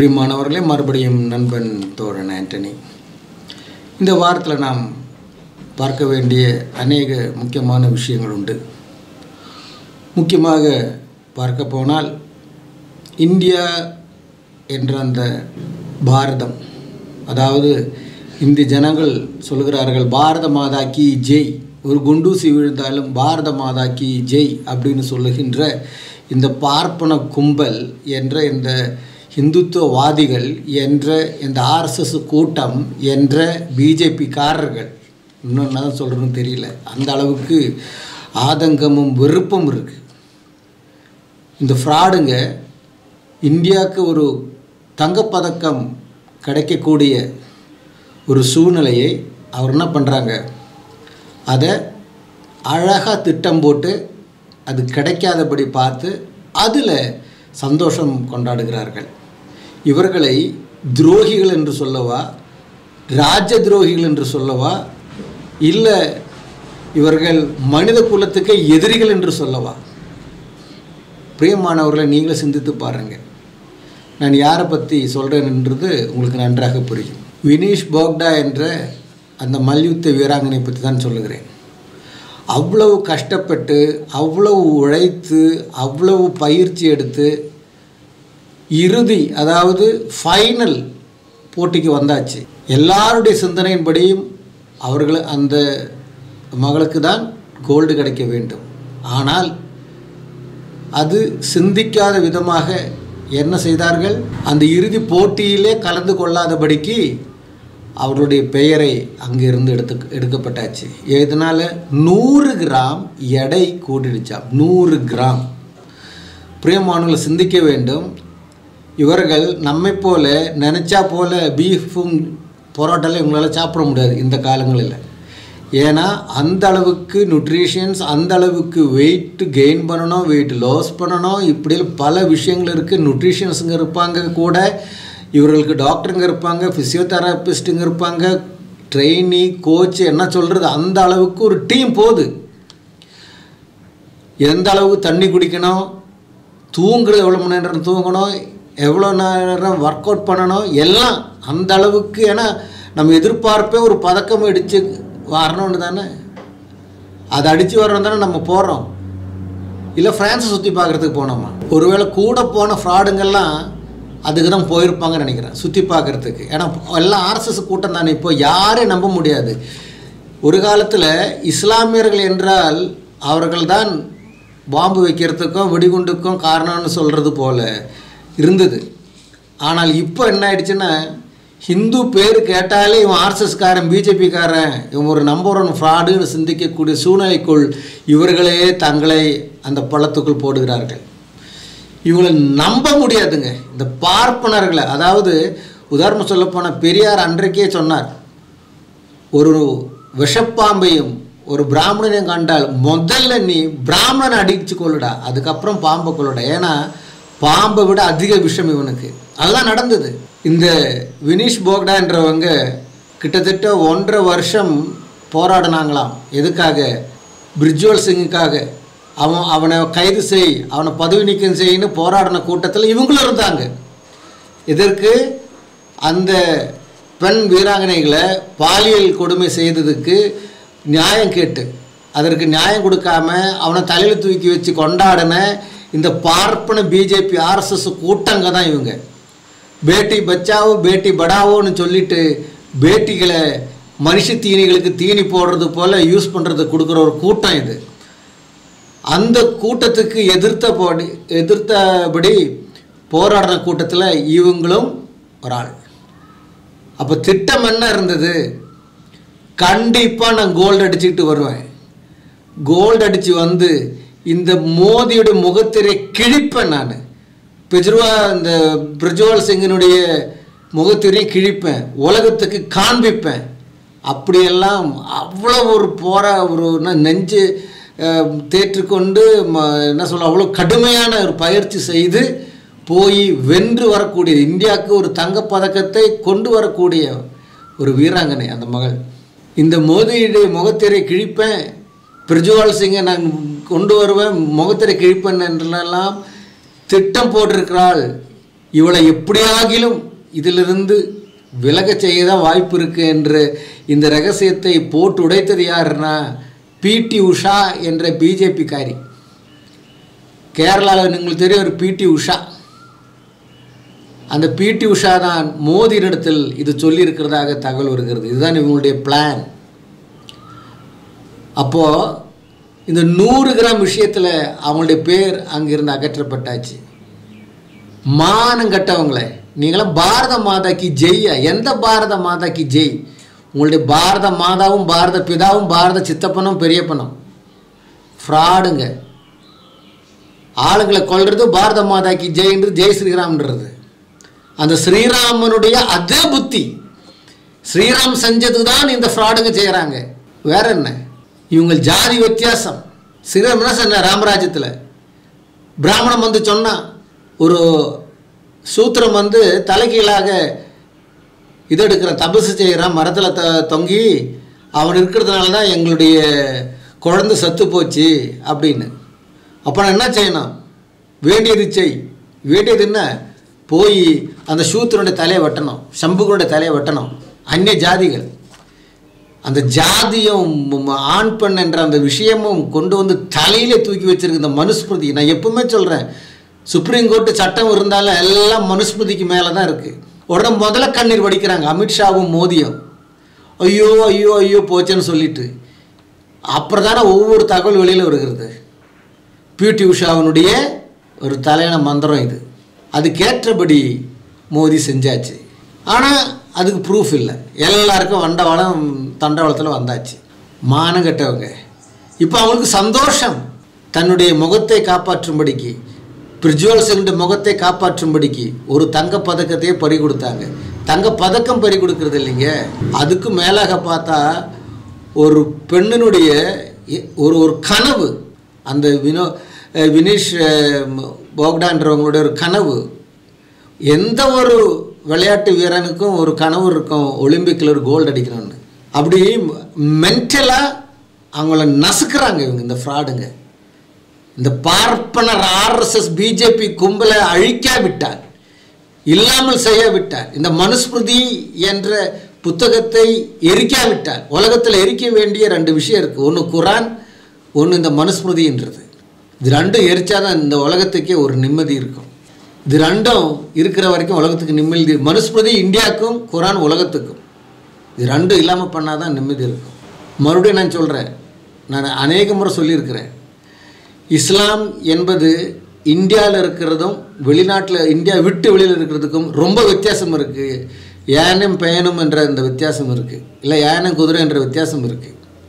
பிரியமானவர்களே மறுபடியும் நண்பன் தோழன் ஆண்டனி இந்த வாரத்தில் நாம் பார்க்க வேண்டிய அநேக முக்கியமான விஷயங்கள் உண்டு முக்கியமாக பார்க்க போனால் இந்தியா என்ற அந்த பாரதம் அதாவது இந்திய ஜனங்கள் சொல்கிறார்கள் பாரத மாதா கி ஜெய் ஒரு குண்டூசி விழுந்தாலும் பாரத மாதா கி ஜெய் அப்படின்னு சொல்லுகின்ற இந்த பார்ப்பன கும்பல் என்ற இந்த இந்துத்துவவாதிகள் என்ற இந்த ஆர்எஸ்எஸ் கூட்டம் என்ற பிஜேபிக்காரர்கள் இன்னும் என்ன தான் சொல்கிறதுன்னு தெரியல அந்த அளவுக்கு ஆதங்கமும் வெறுப்பும் இருக்குது இந்த ஃப்ராடுங்க இந்தியாவுக்கு ஒரு தங்கப்பதக்கம் கிடைக்கக்கூடிய ஒரு சூழ்நிலையை அவர் என்ன பண்ணுறாங்க அதை அழகாக திட்டம் போட்டு அது கிடைக்காதபடி பார்த்து அதில் சந்தோஷம் கொண்டாடுகிறார்கள் இவர்களை துரோகிகள் என்று சொல்லவா ராஜ துரோகிகள் என்று சொல்லவா இல்லை இவர்கள் மனித குலத்துக்கு எதிரிகள் என்று சொல்லவா பிரியமானவர்களை நீங்களே சிந்தித்து பாருங்கள் நான் யாரை பற்றி சொல்கிறேன்ன்றது உங்களுக்கு நன்றாக புரியும் வினீஷ் போக்டா என்ற அந்த மல்யுத்த வீராங்கனை பற்றி தான் சொல்லுகிறேன் அவ்வளவு கஷ்டப்பட்டு அவ்வளவு உழைத்து அவ்வளவு பயிற்சி எடுத்து இறுதி அதாவது ஃபைனல் போட்டிக்கு வந்தாச்சு எல்லாருடைய சிந்தனையின்படியும் அவர்கள் அந்த மகளுக்கு தான் கோல்டு கிடைக்க வேண்டும் ஆனால் அது சிந்திக்காத விதமாக என்ன செய்தார்கள் அந்த இறுதி போட்டியிலே கலந்து கொள்ளாதபடிக்கு அவருடைய பெயரை அங்கிருந்து எடுத்து எடுக்கப்பட்டாச்சு இதனால் நூறு கிராம் எடை கூட்டிடுச்சாம் நூறு கிராம் பிரியமானவர்களை சிந்திக்க வேண்டும் இவர்கள் நம்மை போல நினச்சா போல பீஃபும் பரோட்டாலும் இவங்களால் சாப்பிட முடியாது இந்த காலங்களில் ஏன்னா அந்த அளவுக்கு நியூட்ரிஷன்ஸ் அந்த அளவுக்கு வெயிட் கெயின் பண்ணணும் வெயிட் லாஸ் பண்ணணும் இப்படி பல விஷயங்கள் இருக்குது நியூட்ரிஷன்ஸுங்க இருப்பாங்க கூட இவர்களுக்கு டாக்டருங்க இருப்பாங்க ஃபிசியோதெரபிஸ்ட்டுங்க இருப்பாங்க ட்ரெயினி கோச் என்ன சொல்கிறது அந்த அளவுக்கு ஒரு டீம் போகுது எந்த அளவுக்கு தண்ணி குடிக்கணும் தூங்குறது எவ்வளோ மணி நேரம் தூங்கணும் எவ்வளோ நேரம் ஒர்க் அவுட் பண்ணணும் எல்லாம் அந்த அளவுக்கு ஏன்னா நம்ம எதிர்பார்ப்பே ஒரு பதக்கம் அடித்து வரணும்னு தானே அதை அடித்து வரணும் தானே நம்ம போகிறோம் இல்லை ஃப்ரான்ஸை சுற்றி பார்க்குறதுக்கு போனோமா ஒருவேளை கூட போன ஃப்ராடுங்கெல்லாம் அதுக்கு தான் போயிருப்பாங்கன்னு நினைக்கிறேன் சுற்றி பார்க்குறதுக்கு ஏன்னா எல்லாம் ஆர்எஸ்எஸ் கூட்டம் தானே இப்போ யாரையும் நம்ப முடியாது ஒரு காலத்தில் இஸ்லாமியர்கள் என்றால் அவர்கள் தான் பாம்பு வைக்கிறதுக்கும் வெடிகுண்டுக்கும் காரணம்னு சொல்கிறது போல் இருந்தது ஆனால் இப்போ என்ன ஆயிடுச்சுன்னா ஹிந்து பேர் கேட்டாலே இவன் ஆர்எஸ்எஸ்காரன் பிஜேபிக்காரன் இவன் ஒரு நம்பர் ஒன் ஃப்ராடுன்னு சிந்திக்கக்கூடிய சூழ்நிலைக்குள் இவர்களே தங்களை அந்த பள்ளத்துக்குள் போடுகிறார்கள் இவங்களை நம்ப முடியாதுங்க இந்த பார்ப்பனர்களை அதாவது உதாரணம் சொல்லப்போனால் பெரியார் அன்றைக்கே சொன்னார் ஒரு விஷப்பாம்பையும் ஒரு பிராமணனையும் கண்டால் முதல்ல நீ பிராமணனை அடிச்சு கொள்ளுடா அதுக்கப்புறம் பாம்பை கொள்ளுடா ஏன்னா பாம்பை விட அதிக விஷம் இவனுக்கு அதெல்லாம் நடந்தது இந்த வினீஷ் போக்டான்றவங்க கிட்டத்தட்ட ஒன்றரை வருஷம் போராடினாங்களாம் எதுக்காக பிரிஜுவல் சிங்குக்காக அவன் அவனை கைது செய் அவனை பதவி நீக்கம் செய்யன்னு போராடின கூட்டத்தில் இவங்களும் இருந்தாங்க இதற்கு அந்த பெண் வீராங்கனைகளை பாலியல் கொடுமை செய்ததுக்கு நியாயம் கேட்டு அதற்கு நியாயம் கொடுக்காம அவனை தலையில் தூக்கி வச்சு கொண்டாடின இந்த பார்ப்பன பிஜேபி ஆர்எஸ்எஸ் கூட்டங்க தான் இவங்க பேட்டி பச்சாவோ பேட்டி படாவோன்னு சொல்லிட்டு பேட்டிகளை மனுஷ தீனிகளுக்கு தீனி போடுறது போல் யூஸ் பண்ணுறது கொடுக்குற ஒரு கூட்டம் இது அந்த கூட்டத்துக்கு எதிர்த்த போடி எதிர்த்தபடி போராடின கூட்டத்தில் இவங்களும் ஒரு ஆள் அப்போ திட்டம் என்ன இருந்தது கண்டிப்பாக நான் கோல்டு அடிச்சுக்கிட்டு வருவேன் கோல்டு அடித்து வந்து இந்த மோதியோட முகத்திரை கிழிப்பேன் நான் பிஜ்ருவா இந்த பிரிஜ்வால் சிங்கினுடைய முகத்திரையும் கிழிப்பேன் உலகத்துக்கு காண்பிப்பேன் அப்படியெல்லாம் அவ்வளோ ஒரு போரா ஒரு நெஞ்சு தேற்றுக்கொண்டு என்ன சொல்ல அவ்வளோ கடுமையான ஒரு பயிற்சி செய்து போய் வென்று வரக்கூடிய இந்தியாவுக்கு ஒரு தங்கப்பதக்கத்தை கொண்டு வரக்கூடிய ஒரு வீராங்கனை அந்த மகள் இந்த மோதியுடைய முகத்திரை கிழிப்பேன் பிரிஜுவால் சிங்கை நான் கொண்டு வருவேன் முகத்திரை கிழிப்பேன் என்றெல்லாம் திட்டம் போட்டிருக்கிறாள் இவளை எப்படியாகிலும் இதிலிருந்து விலகச் செய்ய தான் வாய்ப்பு இருக்குது என்று இந்த ரகசியத்தை போட்டு உடைத்தது யாருன்னா பிடி உஷா என்ற பிஜேபிக்காரி கேரளாவில் உங்களுக்கு தெரியும் ஒரு பிடி உஷா அந்த பிடி உஷா தான் மோதியிடத்தில் இது சொல்லியிருக்கிறதாக தகவல் வருகிறது இதுதான் இவங்களுடைய பிளான் அப்போது இந்த நூறு கிராம் விஷயத்தில் அவங்களுடைய பேர் அங்கிருந்து அகற்றப்பட்டாச்சு மானம் கட்டவங்களே நீங்களாம் பாரத மாதாக்கு ஜெய்யா எந்த பாரத மாதாக்கு ஜெய் உங்களுடைய பாரத மாதாவும் பாரத பிதாவும் பாரத சித்தப்பனும் பெரியப்பனும் ஃப்ராடுங்க ஆளுங்களை கொல்றது பாரத மாதாக்கு ஜெயின்றது ஜெய் ஸ்ரீராம்ன்றது அந்த ஸ்ரீராமனுடைய அதே புத்தி ஸ்ரீராம் செஞ்சது தான் இந்த ஃப்ராடுங்க செய்கிறாங்க வேற என்ன இவங்க ஜாதி வித்தியாசம் ஸ்ரீராம் என்ன சொன்ன ராமராஜ்யத்தில் பிராமணன் வந்து சொன்னான் ஒரு சூத்திரம் வந்து தலைகீழாக இது எடுக்கிறான் தபசு செய்கிறான் மரத்தில் த தொங்கி அவன் இருக்கிறதுனால தான் எங்களுடைய குழந்தை சத்து போச்சு அப்படின்னு அப்போ நான் என்ன செய்யணும் வேண்டியது செய் வேண்டியது என்ன போய் அந்த சூத்திரனுடைய தலையை வெட்டணும் சம்புகனுடைய தலையை வெட்டணும் அந்நிய ஜாதிகள் அந்த ஜாதியும் ம- ஆண் பெண் என்ற அந்த விஷயமும் கொண்டு வந்து தலையிலே தூக்கி வச்சிருக்கு இந்த மனுஸ்மிருதி நான் எப்பவுமே சொல்கிறேன் சுப்ரீம் கோர்ட்டு சட்டம் இருந்தாலும் எல்லாம் மனுஸ்மிருதிக்கு மேலே தான் இருக்குது உடனே முதல்ல கண்ணீர் வடிக்கிறாங்க அமித்ஷாவும் மோதியும் ஐயோ ஐயோ ஐயோ போச்சேன்னு சொல்லிட்டு அப்புறம் தானே ஒவ்வொரு தகவல் வெளியில் வருகிறது பிடி உஷாவினுடைய ஒரு தலையான மந்திரம் இது அதுக்கேற்றபடி மோதி செஞ்சாச்சு ஆனால் அதுக்கு ப்ரூஃப் இல்லை எல்லாருக்கும் வண்டவாளம் தண்டவாளத்தில் வந்தாச்சு மானம் கெட்டவங்க இப்போ அவங்களுக்கு சந்தோஷம் தன்னுடைய முகத்தை காப்பாற்றும்படிக்கு பிரிஜுவல் சிங்கிற முகத்தை காப்பாற்றும்படிக்கு ஒரு தங்க பதக்கத்தையே பறி கொடுத்தாங்க தங்க பதக்கம் பறி கொடுக்கறது இல்லைங்க அதுக்கு மேலாக பார்த்தா ஒரு பெண்ணினுடைய எ- ஒரு ஒரு கனவு அந்த வினோ அஹ் வினீஷ் அஹ், போக்டான்றவங்களுடைய ஒரு கனவு எந்த ஒரு விளையாட்டு வீரனுக்கும் ஒரு கனவு இருக்கும் ஒலிம்பிக்கில் ஒரு கோல்டு அடிக்கணும்னு அப்படி மென்டலாக அவங்கள நசுக்கிறாங்க இவங்க இந்த ஃப்ராடுங்க இந்த பார்ப்பனர் ஆர்எஸ்எஸ் பிஜேபி கும்பலை அழிக்காவிட்டார் இல்லாமல் செய்யாவிட்டார் இந்த மனுஸ்மிருதி என்ற புத்தகத்தை எரிக்காவிட்டார் உலகத்தில் எரிக்க வேண்டிய ரெண்டு விஷயம் இருக்குது ஒன்று குரான் ஒன்று இந்த மனுஸ்மிருதின்றது இது ரெண்டும் எரிச்சாதான் இந்த உலகத்துக்கே ஒரு நிம்மதி இருக்கும் இது ரெண்டும் இருக்கிற வரைக்கும் உலகத்துக்கு நிம்மதி மனுஸ்மிருதி இந்தியாவுக்கும் குரான் உலகத்துக்கும் இது ரெண்டும் இல்லாமல் பண்ணாதான் நிம்மதி இருக்கும் மறுபடியும் நான் சொல்கிறேன் நான் அநேக முறை சொல்லியிருக்கிறேன் இஸ்லாம் என்பது இந்தியாவில் இருக்கிறதும் வெளிநாட்டில் இந்தியா விட்டு வெளியில் இருக்கிறதுக்கும் ரொம்ப வித்தியாசம் இருக்குது யானம் பயணம் என்ற இந்த வித்தியாசம் இருக்குது இல்லை யானம் குதிரை என்ற வித்தியாசம் இருக்குது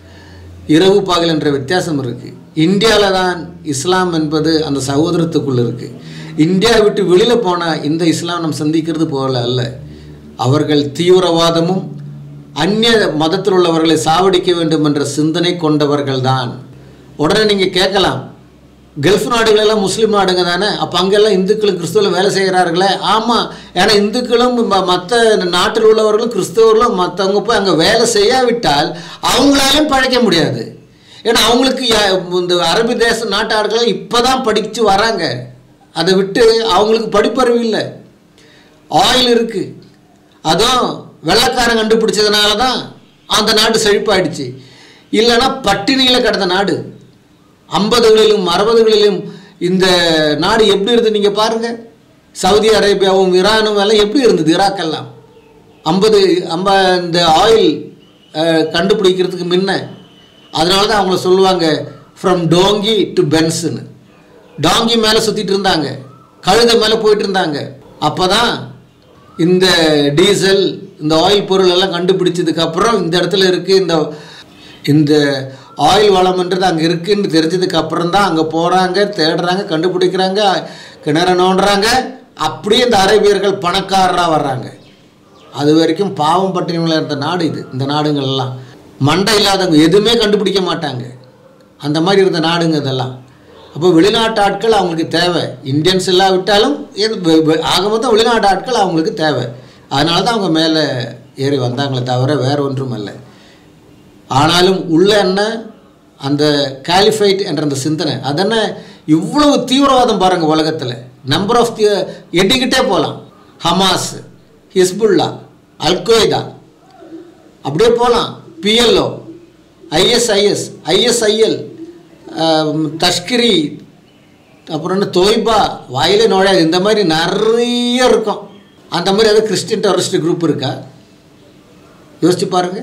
இரவு பகல் என்ற வித்தியாசம் இருக்குது இந்தியாவில் தான் இஸ்லாம் என்பது அந்த சகோதரத்துக்குள்ளே இருக்குது இந்தியா விட்டு வெளியில் போனால் இந்த இஸ்லாம் நம்ம சந்திக்கிறது போல அல்ல அவர்கள் தீவிரவாதமும் அந்நிய மதத்தில் உள்ளவர்களை சாவடிக்க வேண்டும் என்ற சிந்தனை கொண்டவர்கள் தான் உடனே நீங்கள் கேட்கலாம் கல்ஃப் நாடுகளெல்லாம் முஸ்லீம் நாடுங்க தானே அப்போ அங்கெல்லாம் இந்துக்களும் கிறிஸ்துவலும் வேலை செய்கிறார்களே ஆமாம் ஏன்னா இந்துக்களும் மற்ற நாட்டில் உள்ளவர்களும் கிறிஸ்தவர்களும் மற்றவங்க போய் அங்கே வேலை செய்யாவிட்டால் அவங்களாலையும் பழைக்க முடியாது ஏன்னா அவங்களுக்கு யா- இந்த அரபி தேச நாட்டு ஆட்கள் இப்போ தான் படித்து வராங்க அதை விட்டு அவங்களுக்கு படிப்பறிவு இல்லை ஆயில் இருக்குது அதுவும் வெள்ளைக்காரன் கண்டுபிடிச்சதுனால தான் அந்த நாடு செழிப்பாயிடுச்சு இல்லைன்னா பட்டினியில் கிடந்த நாடு ஐம்பதுகளிலும் அறுபதுகளிலும் இந்த நாடு எப்படி இருந்தது நீங்கள் பாருங்கள் சவுதி அரேபியாவும் ஈரானும் எல்லாம் எப்படி இருந்தது ஈராக்கெல்லாம் ஐம்பது ஐம்ப இந்த ஆயில் கண்டுபிடிக்கிறதுக்கு முன்ன அதனால தான் அவங்கள சொல்லுவாங்க ஃப்ரம் டோங்கி டு பென்ஸ்னு டாங்கி மேலே சுற்றிட்டு இருந்தாங்க கழுதை மேலே போயிட்டு இருந்தாங்க அப்போ தான் இந்த டீசல் இந்த ஆயில் பொருள் எல்லாம் கண்டுபிடிச்சதுக்கு அப்புறம் இந்த இடத்துல இருக்குது இந்த இந்த ஆயில் வளம்ன்றது அங்கே இருக்குன்னு தெரிஞ்சதுக்கு அப்புறம் தான் அங்கே போகிறாங்க தேடுறாங்க கண்டுபிடிக்கிறாங்க கிணற நோண்டுறாங்க அப்படியே இந்த அரேபியர்கள் பணக்காரராக வர்றாங்க அது வரைக்கும் பாவம் பட்டினங்கள இருந்த நாடு இது இந்த நாடுங்கள்லாம் மண்டை இல்லாதவங்க எதுவுமே கண்டுபிடிக்க மாட்டாங்க அந்த மாதிரி இருந்த நாடுங்க இதெல்லாம் அப்போ வெளிநாட்டு ஆட்கள் அவங்களுக்கு தேவை இந்தியன்ஸ் இல்லாவிட்டாலும் எது- வெ- வெ- ஆக மொத்தம் வெளிநாட்டு ஆட்கள் அவங்களுக்கு தேவை அதனால தான் அவங்க மேலே ஏறி வந்தாங்களே தவிர வேற ஒன்றும் இல்லை ஆனாலும் உள்ள என்ன அந்த காலிஃபைட் என்ற அந்த சிந்தனை அதென்ன இவ்வளவு தீவிரவாதம் பாருங்கள் உலகத்தில் நம்பர் ஆஃப் தி எட்டிக்கிட்டே போகலாம் ஹமாஸ் ஹிஸ்புல்லா அல்கொய்தா அப்படியே போகலாம் பிஎல்ஓ ஐஎஸ்ஐஎஸ் ஐஎஸ்ஐஎல் தஷ்கிரி அப்புறம் என்ன தோய்பா வாயிலே நுழையாது இந்த மாதிரி நிறைய இருக்கும் அந்த மாதிரி ஏதாவது கிறிஸ்டின் டெரரிஸ்ட் குரூப் இருக்கா யோசிச்சு பாருங்க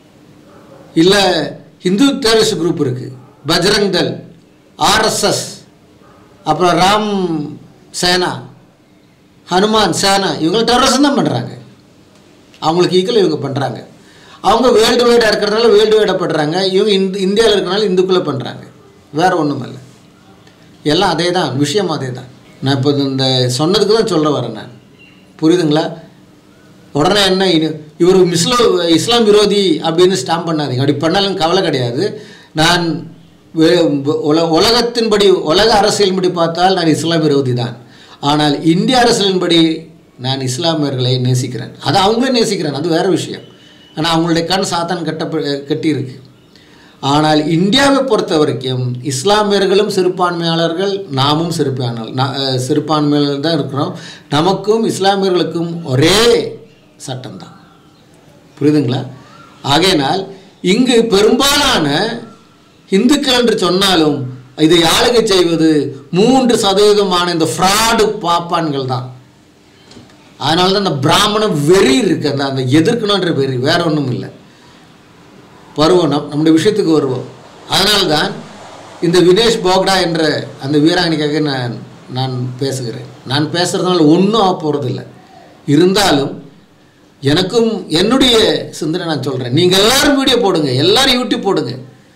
இல்லை ஹிந்து டெரரிஸ்ட் குரூப் இருக்குது பஜ்ரங் தல் ஆர்எஸ்எஸ் அப்புறம் ராம் சேனா ஹனுமான் சேனா இவங்க டெரரிசம் தான் பண்ணுறாங்க அவங்களுக்கு ஈக்குவல் இவங்க பண்ணுறாங்க அவங்க வேர்ல்டு வைடாக இருக்கிறதுனால வேர்ல்டு வைடாக பண்ணுறாங்க இவங்க இந்த இந்தியாவில் இருக்கிறனால இந்துக்குள்ளே பண்ணுறாங்க வேறு ஒன்றும் இல்லை எல்லாம் அதே தான் விஷயம் அதே தான் நான் இப்போ இந்த சொன்னதுக்கு தான் சொல்ல வரேன் நான் புரியுதுங்களா உடனே என்ன இனி- இவர் மிஸ்லோ இஸ்லாம் விரோதி அப்படின்னு ஸ்டாம்ப் பண்ணாதீங்க அப்படி பண்ணாலும் கவலை கிடையாது நான் வே- உல உலகத்தின்படி உலக அரசியலின்படி பார்த்தால் நான் இஸ்லாம் விரோதி தான் ஆனால் இந்திய அரசியலின்படி நான் இஸ்லாமியர்களை நேசிக்கிறேன் அது அவங்களே நேசிக்கிறேன் அது வேறு விஷயம் ஆனால் அவங்களுடைய கண் சாத்தான் கட்ட கட்டியிருக்கு ஆனால் இந்தியாவை பொறுத்த வரைக்கும் இஸ்லாமியர்களும் சிறுபான்மையாளர்கள் நாமும் சிறுபான்மையாளர் நா- அஹ் சிறுபான்மையாளர் தான் இருக்கிறோம் நமக்கும் இஸ்லாமியர்களுக்கும் ஒரே சட்டம்தான் புரியுதுங்களா ஆகையினால் இங்கு பெரும்பாலான இந்துக்கள் என்று சொன்னாலும் இதை ஆளுகை செய்வது மூன்று சதவீதமான இந்த ஃப்ராடு பாப்பான்கள் தான் அதனால தான் அந்த பிராமண வெறி இருக்கு அந்த அந்த எதிர்க்கணுன்ற வெறி வேற ஒன்றும் இல்லை வருவோம் நம் நம்முடைய விஷயத்துக்கு வருவோம் அதனால்தான் இந்த வினேஷ் போக்டா என்ற அந்த வீராங்கனைக்காக நான் நான் பேசுகிறேன் நான் பேசுகிறதுனால ஒன்றும் ஆக போகிறதில்ல இருந்தாலும் எனக்கும் என்னுடைய சிந்தனை நான் சொல்கிறேன் நீங்கள் எல்லாரும் வீடியோ போடுங்க எல்லாரும் யூடியூப் போடுங்க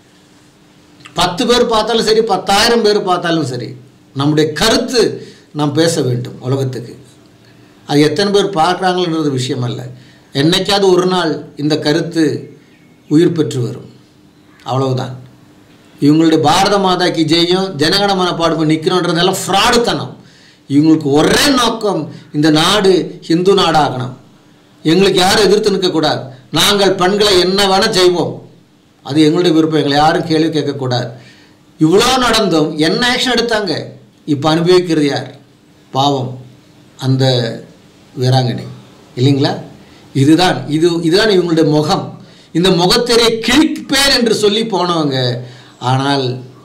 பத்து பேர் பார்த்தாலும் சரி பத்தாயிரம் பேர் பார்த்தாலும் சரி நம்முடைய கருத்து நாம் பேச வேண்டும் உலகத்துக்கு அது எத்தனை பேர் பார்க்குறாங்கன்றது விஷயம் அல்ல என்னைக்காவது ஒரு நாள் இந்த கருத்து உயிர் பெற்று வரும் அவ்வளவுதான் இவங்களுடைய பாரத மாதாக்கு ஜெயம் ஜனகணமன பாடுபு நிற்கணுன்றதெல்லாம் ஃப்ராடுத்தனம் இவங்களுக்கு ஒரே நோக்கம் இந்த நாடு ஹிந்து நாடாகணும் எங்களுக்கு யாரும் எதிர்த்து நிற்கக்கூடாது நாங்கள் பெண்களை என்ன வேணால் செய்வோம் அது எங்களுடைய விருப்பம் எங்களை யாரும் கேள்வி கேட்கக்கூடாது இவ்வளோ நடந்தும் என்ன ஆக்ஷன் எடுத்தாங்க இப்போ அனுபவிக்கிறது யார் பாவம் அந்த வீராங்கனை இல்லைங்களா இதுதான் இது இதுதான் இவங்களுடைய முகம் இந்த முகத்திரை கிழிப்பேன் என்று சொல்லி போனவங்க ஆனால்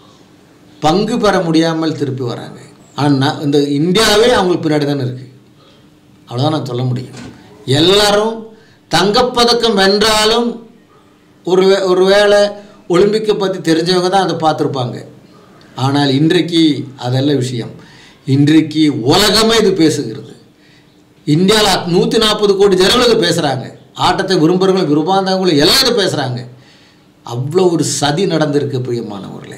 பங்கு பெற முடியாமல் திருப்பி வராங்க ஆனால் நான் இந்த இந்தியாவே அவங்களுக்கு பின்னாடி தானே இருக்குது அவ்வளோதான் நான் சொல்ல முடியும் எல்லாரும் தங்கப்பதக்கம் வென்றாலும் ஒரு வே- ஒரு வேளை ஒலிம்பிக்கை பற்றி தெரிஞ்சவங்க தான் அதை பார்த்துருப்பாங்க ஆனால் இன்றைக்கு அதெல்லாம் விஷயம் இன்றைக்கு உலகமே இது பேசுகிறது இந்தியாவில் நூற்றி நாற்பது கோடி ஜனங்கள் இது பேசுகிறாங்க ஆட்டத்தை விரும்புகிறவங்களும் விரும்பாதவங்களும் எல்லாம் இது பேசுகிறாங்க அவ்வளோ ஒரு சதி நடந்திருக்கு பிரியமானவர்களே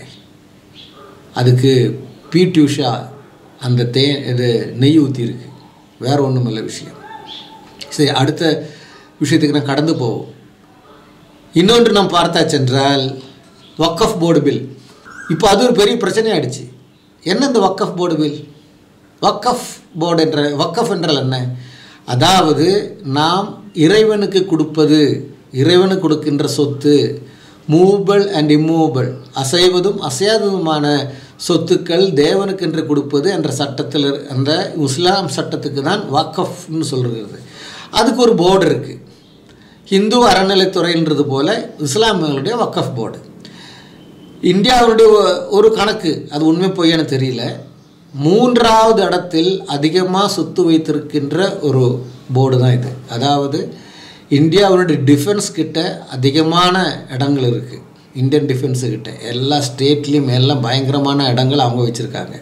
அதுக்கு பிடி உஷா அந்த தே இது நெய் ஊற்றிருக்கு வேற ஒன்றும் இல்லை விஷயம் சரி அடுத்த விஷயத்துக்கு நான் கடந்து போவோம் இன்னொன்று நாம் பார்த்தாச்சென்றால் வக்கஃப் போர்டு பில் இப்போ அது ஒரு பெரிய பிரச்சனையாயிடுச்சு என்ன இந்த Waqf board bill Waqf board என்ற வக்கஃப் என்றால் என்ன அதாவது நாம் இறைவனுக்கு கொடுப்பது இறைவனுக்கு கொடுக்கின்ற சொத்து மூவபிள் அண்ட் இம்மூவபிள் அசைவதும் அசையாததுமான சொத்துக்கள் தேவனுக்கென்று கொடுப்பது என்ற சட்டத்தில் இரு- அந்த இஸ்லாம் சட்டத்துக்கு தான் வக்கஃப்னு சொல்கிறது அதுக்கு ஒரு போர்டு இருக்குது ஹிந்து அறநிலைத்துறைன்றது போல இஸ்லாமியர்களுடைய வக்கஃப் போர்டு இந்தியாவுடைய ஒ- ஒரு கணக்கு அது உண்மை பொய்யான்னு தெரியல மூன்றாவது இடத்தில் அதிகமாக சொத்து வைத்திருக்கின்ற ஒரு போர்டு தான் இது அதாவது இந்தியாவுடைய டிஃபென்ஸ் கிட்ட அதிகமான இடங்கள் இருக்குது இந்தியன் டிஃபென்ஸு கிட்ட எல்லா ஸ்டேட்லேயும் எல்லாம் பயங்கரமான இடங்கள் அவங்க வச்சுருக்காங்க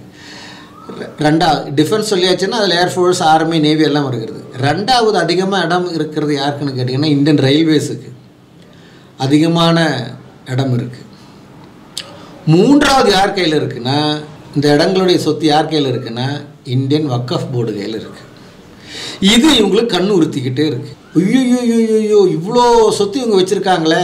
ரெண்டாவது டிஃபென்ஸ் சொல்லியாச்சுன்னா அதில் ஏர்ஃபோர்ஸ் ஆர்மி நேவி எல்லாம் இருக்கிறது ரெண்டாவது அதிகமாக இடம் இருக்கிறது யாருக்குன்னு கேட்டிங்கன்னா இந்தியன் ரயில்வேஸுக்கு அதிகமான இடம் இருக்குது மூன்றாவது யார் கையில் இருக்குன்னா இந்த இடங்களுடைய சொத்து யார் கையில் இருக்குன்னா இந்தியன் வக்கஃப் போர்டு கையில் இருக்கு இது இவங்களுக்கு கண்ணு உறுத்திக்கிட்டே இருக்கு ஐயோ இவ்வளோ சொத்து இவங்க வச்சுருக்காங்களே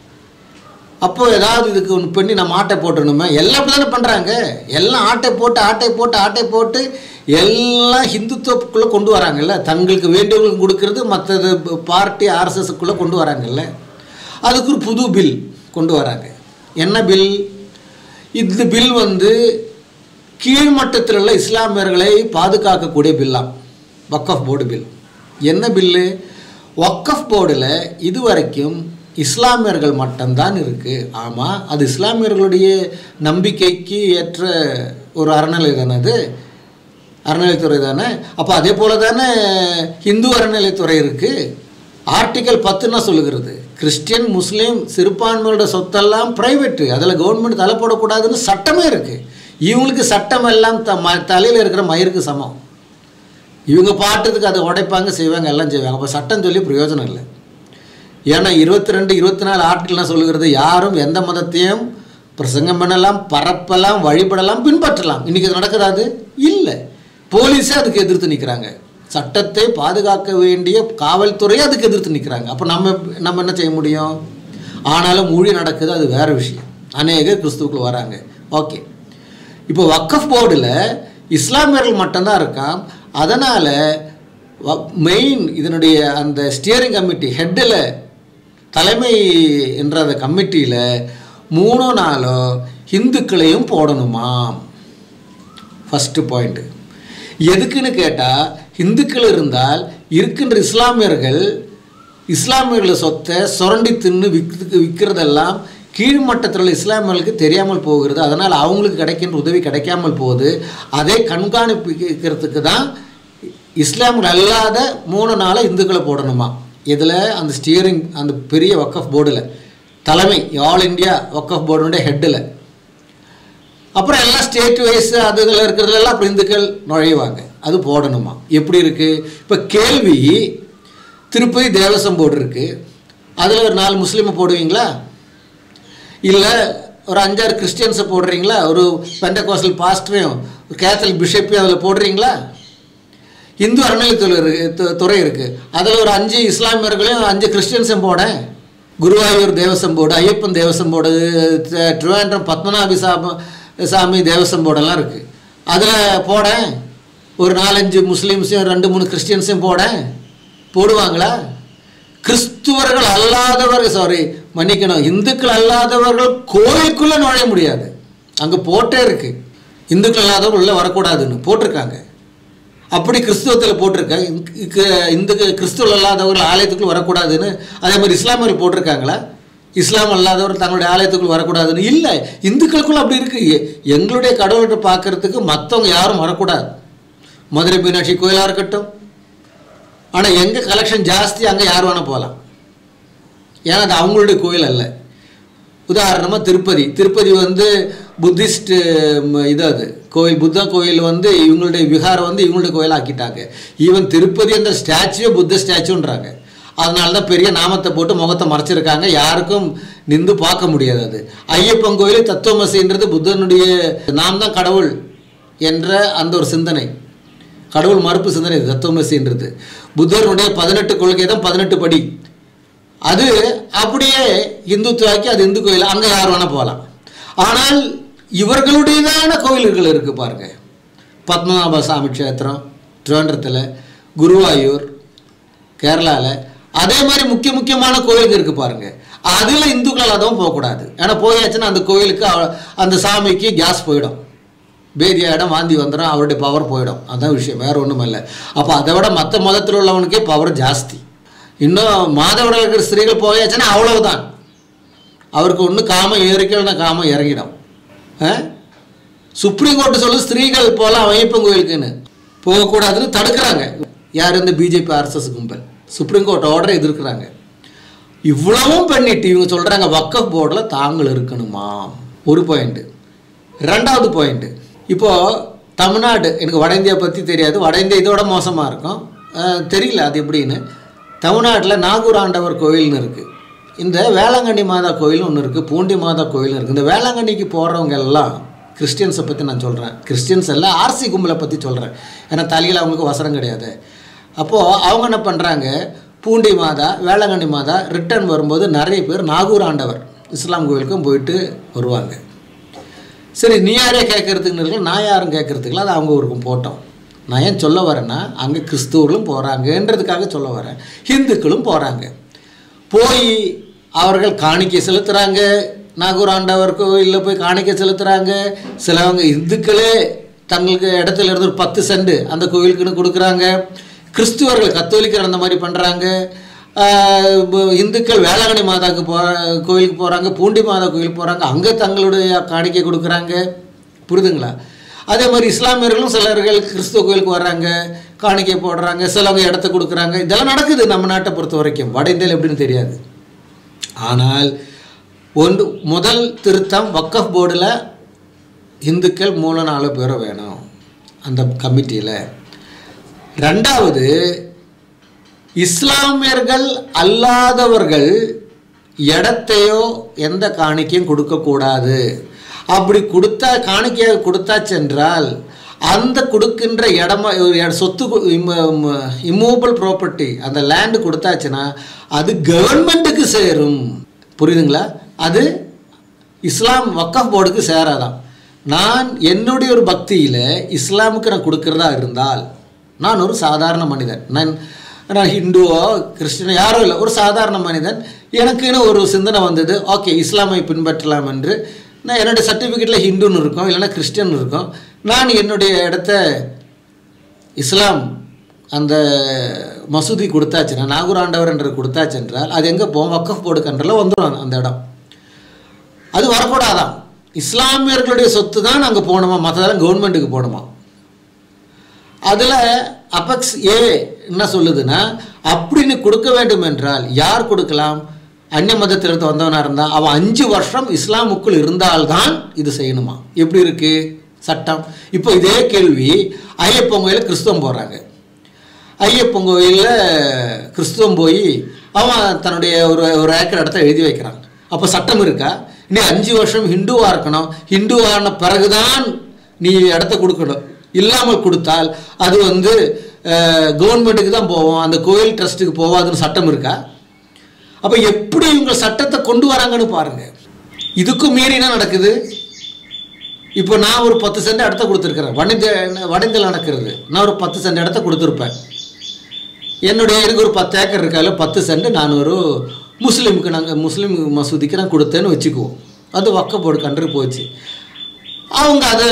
அப்போ ஏதாவது இதுக்கு ஒன்று பண்ணி நம்ம ஆட்டை போட்டுடணுமே எல்லாம் அப்படி தானே பண்ணுறாங்க எல்லாம் ஆட்டை போட்டு ஆட்டை போட்டு ஆட்டை போட்டு எல்லாம் ஹிந்துத்துவக்குள்ளே கொண்டு வராங்கல்ல தங்களுக்கு வேண்டியவங்களுக்கு கொடுக்கறது மற்றது பார்ட்டி ஆர்எஸ்எஸ்க்குள்ளே கொண்டு வராங்கல்ல அதுக்கு ஒரு புது பில் கொண்டு வராங்க என்ன பில் இந்த பில் வந்து கீழ்மட்டத்தில் உள்ள இஸ்லாமியர்களை பாதுகாக்கக்கூடிய பில்லாம் வக்கஃப் போர்டு பில் என்ன பில்லு வக்கஃப் போர்டில் இதுவரைக்கும் இஸ்லாமியர்கள் மட்டும்தான் இருக்குது ஆமாம் அது இஸ்லாமியர்களுடைய நம்பிக்கைக்கு ஏற்ற ஒரு அறநிலை தானே அது அறநிலைத்துறை தானே அப்போ அதே போல தானே இந்து அறநிலைத்துறை இருக்குது ஆர்டிக்கல் பத்துன்னா சொல்லுகிறது கிறிஸ்டியன் முஸ்லீம் சிறுபான்மையோட சொத்தெல்லாம் ப்ரைவேட்டு அதில் கவர்மெண்ட் தலை போடக்கூடாதுன்னு சட்டமே இருக்குது இவங்களுக்கு சட்டம் எல்லாம் த ம தலையில் இருக்கிற மயிருக்கு சமம் இவங்க பாட்டுக்கு அதை உடைப்பாங்க செய்வாங்க எல்லாம் செய்வாங்க அப்போ சட்டம் சொல்லி பிரயோஜனம் இல்லை ஏன்னா இருபத்தி ரெண்டு இருபத்தி நாலு ஆட்கள்லாம் சொல்லுகிறது யாரும் எந்த மதத்தையும் பிரசங்கம் பண்ணலாம் பரப்பலாம் வழிபடலாம் பின்பற்றலாம் இன்றைக்கி அது நடக்குதா அது இல்லை போலீஸே அதுக்கு எதிர்த்து நிற்கிறாங்க சட்டத்தை பாதுகாக்க வேண்டிய காவல்துறையே அதுக்கு எதிர்த்து நிற்கிறாங்க அப்போ நம்ம நம்ம என்ன செய்ய முடியும் ஆனாலும் மொழி நடக்குது அது வேறு விஷயம் அநேக கிறிஸ்துவுக்குள்ள வராங்க ஓகே இப்போ வக்கஃப் போர்டில் இஸ்லாமியர்கள் மட்டும்தான் இருக்கான் அதனால் மெயின் இதனுடைய அந்த ஸ்டியரிங் கமிட்டி ஹெட்டில் தலைமை என்ற அந்த கமிட்டியில் மூணோ நாளோ இந்துக்களையும் போடணுமாம் ஃபஸ்ட்டு பாயிண்ட்டு எதுக்குன்னு கேட்டால் இந்துக்கள் இருந்தால் இருக்கின்ற இஸ்லாமியர்கள் இஸ்லாமியர்களை சொத்தை சுரண்டி தின்னு விற்று விற்கிறதெல்லாம் கீழ்மட்டத்தில் உள்ள இஸ்லாமியர்களுக்கு தெரியாமல் போகிறது அதனால் அவங்களுக்கு கிடைக்கின்ற உதவி கிடைக்காமல் போகுது அதை கண்காணிப்பிக்கிறதுக்கு தான் இஸ்லாமியர்கள் அல்லாத மூணு நாளாக இந்துக்களை போடணுமா இதில் அந்த ஸ்டியரிங் அந்த பெரிய வக்கஃப் போர்டில் தலைமை ஆல் இந்தியா வக்கஃப் போர்டுடைய ஹெட்டில் அப்புறம் எல்லாம் ஸ்டேட் வைஸ் அதுகள் இருக்கிறதுலாம் அப்புறம் இந்துக்கள் நுழைவாங்க அது போடணுமா எப்படி இருக்குது இப்போ கேள்வி திருப்பதி தேவசம் போர்டு இருக்குது அதில் ஒரு நாலு முஸ்லீமை போடுவீங்களா இல்லை ஒரு அஞ்சாறு கிறிஸ்டியன்ஸை போடுறீங்களா ஒரு பெண்டகோசல் பாஸ்டரையும் ஒரு கேத்தலிக் பிஷப்பையும் அதில் போடுறீங்களா இந்து அறநிலைத்துறை இருக்கு துறை இருக்குது அதில் ஒரு அஞ்சு இஸ்லாமியர்களையும் அஞ்சு கிறிஸ்டியன்ஸும் போடேன் குருவாயூர் தேவசம் போர்டு ஐயப்பன் தேவசம் போர்டு திருவேண்டரம் பத்மநாபி சாமி சாமி தேவசம் போர்டெல்லாம் இருக்குது அதில் போடேன் ஒரு நாலஞ்சு முஸ்லீம்ஸையும் ரெண்டு மூணு கிறிஸ்டியன்ஸையும் போடேன் போடுவாங்களா கிறிஸ்துவர்கள் அல்லாதவர்கள் சாரி மன்னிக்கணும் இந்துக்கள் அல்லாதவர்கள் கோயிலுக்குள்ளே நுழைய முடியாது அங்கே போட்டே இருக்கு இந்துக்கள் அல்லாதவர்கள் உள்ளே வரக்கூடாதுன்னு போட்டிருக்காங்க அப்படி கிறிஸ்துவத்தில் போட்டிருக்க இந்து கிறிஸ்துவ அல்லாதவர்கள் ஆலயத்துக்குள் வரக்கூடாதுன்னு அதே மாதிரி இஸ்லாமியர்கள் போட்டிருக்காங்களா இஸ்லாம் அல்லாதவர் தங்களுடைய ஆலயத்துக்குள் வரக்கூடாதுன்னு இல்லை இந்துக்களுக்குள்ள அப்படி இருக்கு எங்களுடைய கடவுள்கிட்ட பார்க்கறதுக்கு மற்றவங்க யாரும் வரக்கூடாது மதுரை மீனாட்சி கோயிலாக இருக்கட்டும் ஆனால் எங்கே கலெக்ஷன் ஜாஸ்தி அங்கே யார் வேணால் போகலாம் ஏன்னா அது அவங்களுடைய கோயில் அல்ல உதாரணமாக திருப்பதி திருப்பதி வந்து புத்திஸ்ட் இது அது கோயில் புத்தா கோயில் வந்து இவங்களுடைய விகாரம் வந்து இவங்களுடைய கோயில் ஆக்கிட்டாங்க ஈவன் திருப்பதி அந்த ஸ்டாச்சுவே புத்த ஸ்டாச்சுன்றாங்க அதனால தான் பெரிய நாமத்தை போட்டு முகத்தை மறைச்சிருக்காங்க யாருக்கும் நின்று பார்க்க முடியாது அது ஐயப்பன் கோயில் தத்துவமசின்றது புத்தனுடைய நாம் தான் கடவுள் என்ற அந்த ஒரு சிந்தனை கடவுள் மறுப்பு சிந்தனை தத்துவமசின்றது புத்தருடைய பதினெட்டு கொள்கை தான் பதினெட்டு படி அது அப்படியே இந்துத்துவாக்கி அது இந்து கோயில் அங்கே யார் வேணால் போகலாம் ஆனால் இவர்களுடையதான கோயில்கள் இருக்குது பாருங்க பத்மநாப சாமி க்ஷேத்திரம் திருவண்டத்தில் குருவாயூர் கேரளாவில் அதே மாதிரி முக்கிய முக்கியமான கோயிலுக்கு இருக்குது பாருங்க அதில் இந்துக்கள் அதுவும் போகக்கூடாது ஏன்னா போயாச்சுன்னா அந்த கோயிலுக்கு அந்த சாமிக்கு கேஸ் போயிடும் பேதியாயிடம் வாந்தி வந்துடும் அவருடைய பவர் போயிடும் அதான் விஷயம் வேறு ஒன்றும் இல்லை அப்போ அதை விட மற்ற மதத்தில் உள்ளவனுக்கே பவர் ஜாஸ்தி இன்னும் மாதவிட இருக்கிற ஸ்திரீகள் போயாச்சுன்னா அவ்வளவுதான் அவருக்கு ஒன்றும் காமம் ஏறிக்கலன்னா காமம் இறங்கிடும் சுப்ரீம் கோர்ட்டு சொல்லு ஸ்திரீகள் போகலாம் ஐயப்பன் கோயிலுக்குன்னு போகக்கூடாதுன்னு தடுக்கிறாங்க யார் இந்த பிஜேபி ஆர்எஸ்எஸ் கும்பல் சுப்ரீம் கோர்ட் ஆர்டரை எதிர்க்கிறாங்க இவ்வளவும் பண்ணிட்டு இவங்க சொல்கிறாங்க வக்கஃப் போர்டில் தாங்கள் இருக்கணுமா ஒரு பாயிண்ட்டு ரெண்டாவது பாயிண்ட்டு இப்போது தமிழ்நாடு எனக்கு வட இந்தியா பற்றி தெரியாது வட இந்தியா இதோட மோசமாக இருக்கும் தெரியல அது எப்படின்னு தமிழ்நாட்டில் நாகூர் ஆண்டவர் கோயில்னு இருக்குது இந்த வேளாங்கண்ணி மாதா கோயில் ஒன்று இருக்குது பூண்டி மாதா கோயில் இருக்குது இந்த வேளாங்கண்ணிக்கு போகிறவங்க எல்லாம் கிறிஸ்டியன்ஸை பற்றி நான் சொல்கிறேன் கிறிஸ்டியன்ஸ் எல்லாம் ஆர்சி கும்பலை பற்றி சொல்கிறேன் ஏன்னா தலையில் அவங்களுக்கு வசரம் கிடையாது அப்போது அவங்க என்ன பண்ணுறாங்க பூண்டி மாதா வேளாங்கண்ணி மாதா ரிட்டர்ன் வரும்போது நிறைய பேர் நாகூர் ஆண்டவர் இஸ்லாம் கோயிலுக்கும் போயிட்டு வருவாங்க சரி நீ யாரே கேட்கறதுக்குன்னு இருக்கு நான் யாரும் கேட்கறதுக்குல அது அவங்க ஊருக்கும் போட்டோம் நான் ஏன் சொல்ல வரேன்னா அங்கே கிறிஸ்துவர்களும் போகிறாங்கன்றதுக்காக சொல்ல வரேன் ஹிந்துக்களும் போகிறாங்க போய் அவர்கள் காணிக்கை செலுத்துகிறாங்க நாகூர் ஆண்டவர் கோயிலில் போய் காணிக்கை செலுத்துகிறாங்க சிலவங்க இந்துக்களே தங்களுக்கு இடத்துல இருந்து ஒரு பத்து சென்ட் அந்த கோயிலுக்குன்னு கொடுக்குறாங்க கிறிஸ்துவர்கள் கத்தோலிக்கர் அந்த மாதிரி பண்ணுறாங்க இந்துக்கள் வேளாங்கண்ணி மாதாவுக்கு போ கோயிலுக்கு போகிறாங்க பூண்டி மாதா கோயிலுக்கு போகிறாங்க அங்கே தங்களுடைய காணிக்கை கொடுக்குறாங்க புரியுதுங்களா அதே மாதிரி இஸ்லாமியர்களும் சிலர்கள் கிறிஸ்துவ கோயிலுக்கு வர்றாங்க காணிக்கை போடுறாங்க சிலவங்க இடத்த கொடுக்குறாங்க இதெல்லாம் நடக்குது நம்ம நாட்டை பொறுத்த வரைக்கும் வட இந்தியாவில் எப்படின்னு தெரியாது ஆனால் ஒன்று முதல் திருத்தம் வக்கஃப் போர்டில் இந்துக்கள் மூல நாலு பேரும் வேணும் அந்த கமிட்டியில் ரெண்டாவது இஸ்லாமியர்கள் அல்லாதவர்கள் இடத்தையோ எந்த காணிக்கையும் கொடுக்கக்கூடாது அப்படி கொடுத்தா காணிக்கையாக கொடுத்தாச்சென்றால் அந்த கொடுக்கின்ற இடமா ஒரு இட- சொத்து இம்மூவபிள் ப்ராப்பர்ட்டி அந்த லேண்டு கொடுத்தாச்சுன்னா அது கவர்மெண்ட்டுக்கு சேரும் புரியுதுங்களா அது இஸ்லாம் வக்கஃப் போர்டுக்கு சேராதான் நான் என்னுடைய ஒரு பக்தியில் இஸ்லாமுக்கு நான் கொடுக்கறதா இருந்தால் நான் ஒரு சாதாரண மனிதன் நான் நான் ஹிந்துவோ கிறிஸ்டினோ யாரோ இல்லை ஒரு சாதாரண மனிதன் எனக்குன்னு ஒரு சிந்தனை வந்தது ஓகே இஸ்லாமை பின்பற்றலாம் என்று நான் என்னுடைய சர்டிஃபிகேட்டில் ஹிந்துன்னு இருக்கும் இல்லைன்னா கிறிஸ்டியன் இருக்கும் நான் என்னுடைய இடத்த இஸ்லாம் அந்த மசூதி கொடுத்தாச்சுன்னா நாகூர் ஆண்டவர் என்று கொடுத்தாச்சு என்றால் அது எங்கே போகும் வக்கஃப் போர்டு கண்ட்ரில் வந்துடும் அந்த இடம் அது வரக்கூடாதான் இஸ்லாமியர்களுடைய சொத்து தான் அங்கே போகணுமா மற்றதெல்லாம் கவர்மெண்ட்டுக்கு போகணுமா அதில் அபெக்ஸ் ஏ என்ன சொல்லுதுன்னா அப்படின்னு கொடுக்க வேண்டும் என்றால் யார் கொடுக்கலாம் அந்நிய மதத்திலிருந்து வந்தவனாக இருந்தால் அவன் அஞ்சு வருஷம் இஸ்லாமுக்குள் இருந்தால்தான் இது செய்யணுமா எப்படி இருக்கு சட்டம் இப்போ இதே கேள்வி ஐயப்பன் கோயிலில் கிறிஸ்தவம் போடுறாங்க ஐயப்பன் கோயிலில் கிறிஸ்துவம் போய் அவன் தன்னுடைய ஒரு ஒரு ஏக்கர் இடத்த எழுதி வைக்கிறான் அப்போ சட்டம் இருக்கா நீ அஞ்சு வருஷம் ஹிந்துவாக இருக்கணும் ஹிந்துவான பிறகுதான் நீ இடத்த கொடுக்கணும் இல்லாமல் கொடுத்தால் அது வந்து கவர்மெண்ட்டுக்கு தான் போவோம் அந்த கோயில் ட்ரஸ்ட்டுக்கு போவாதுன்னு சட்டம் இருக்கா அப்போ எப்படி இவங்க சட்டத்தை கொண்டு வராங்கன்னு பாருங்க இதுக்கும் மீறி என்ன நடக்குது இப்போ நான் ஒரு பத்து சென்ட் இடத்த கொடுத்துருக்குறேன் வணிந்த வடந்தில் நடக்கிறது நான் ஒரு பத்து சென்ட் இடத்த கொடுத்துருப்பேன் என்னுடைய எனக்கு ஒரு பத்து ஏக்கர் இருக்கால பத்து சென்ட் நான் ஒரு முஸ்லீமுக்கு நாங்கள் முஸ்லீம் மசூதிக்கு நான் கொடுத்தேன்னு வச்சுக்குவோம் அது வக்க போர்டு கன்று போச்சு அவங்க அதை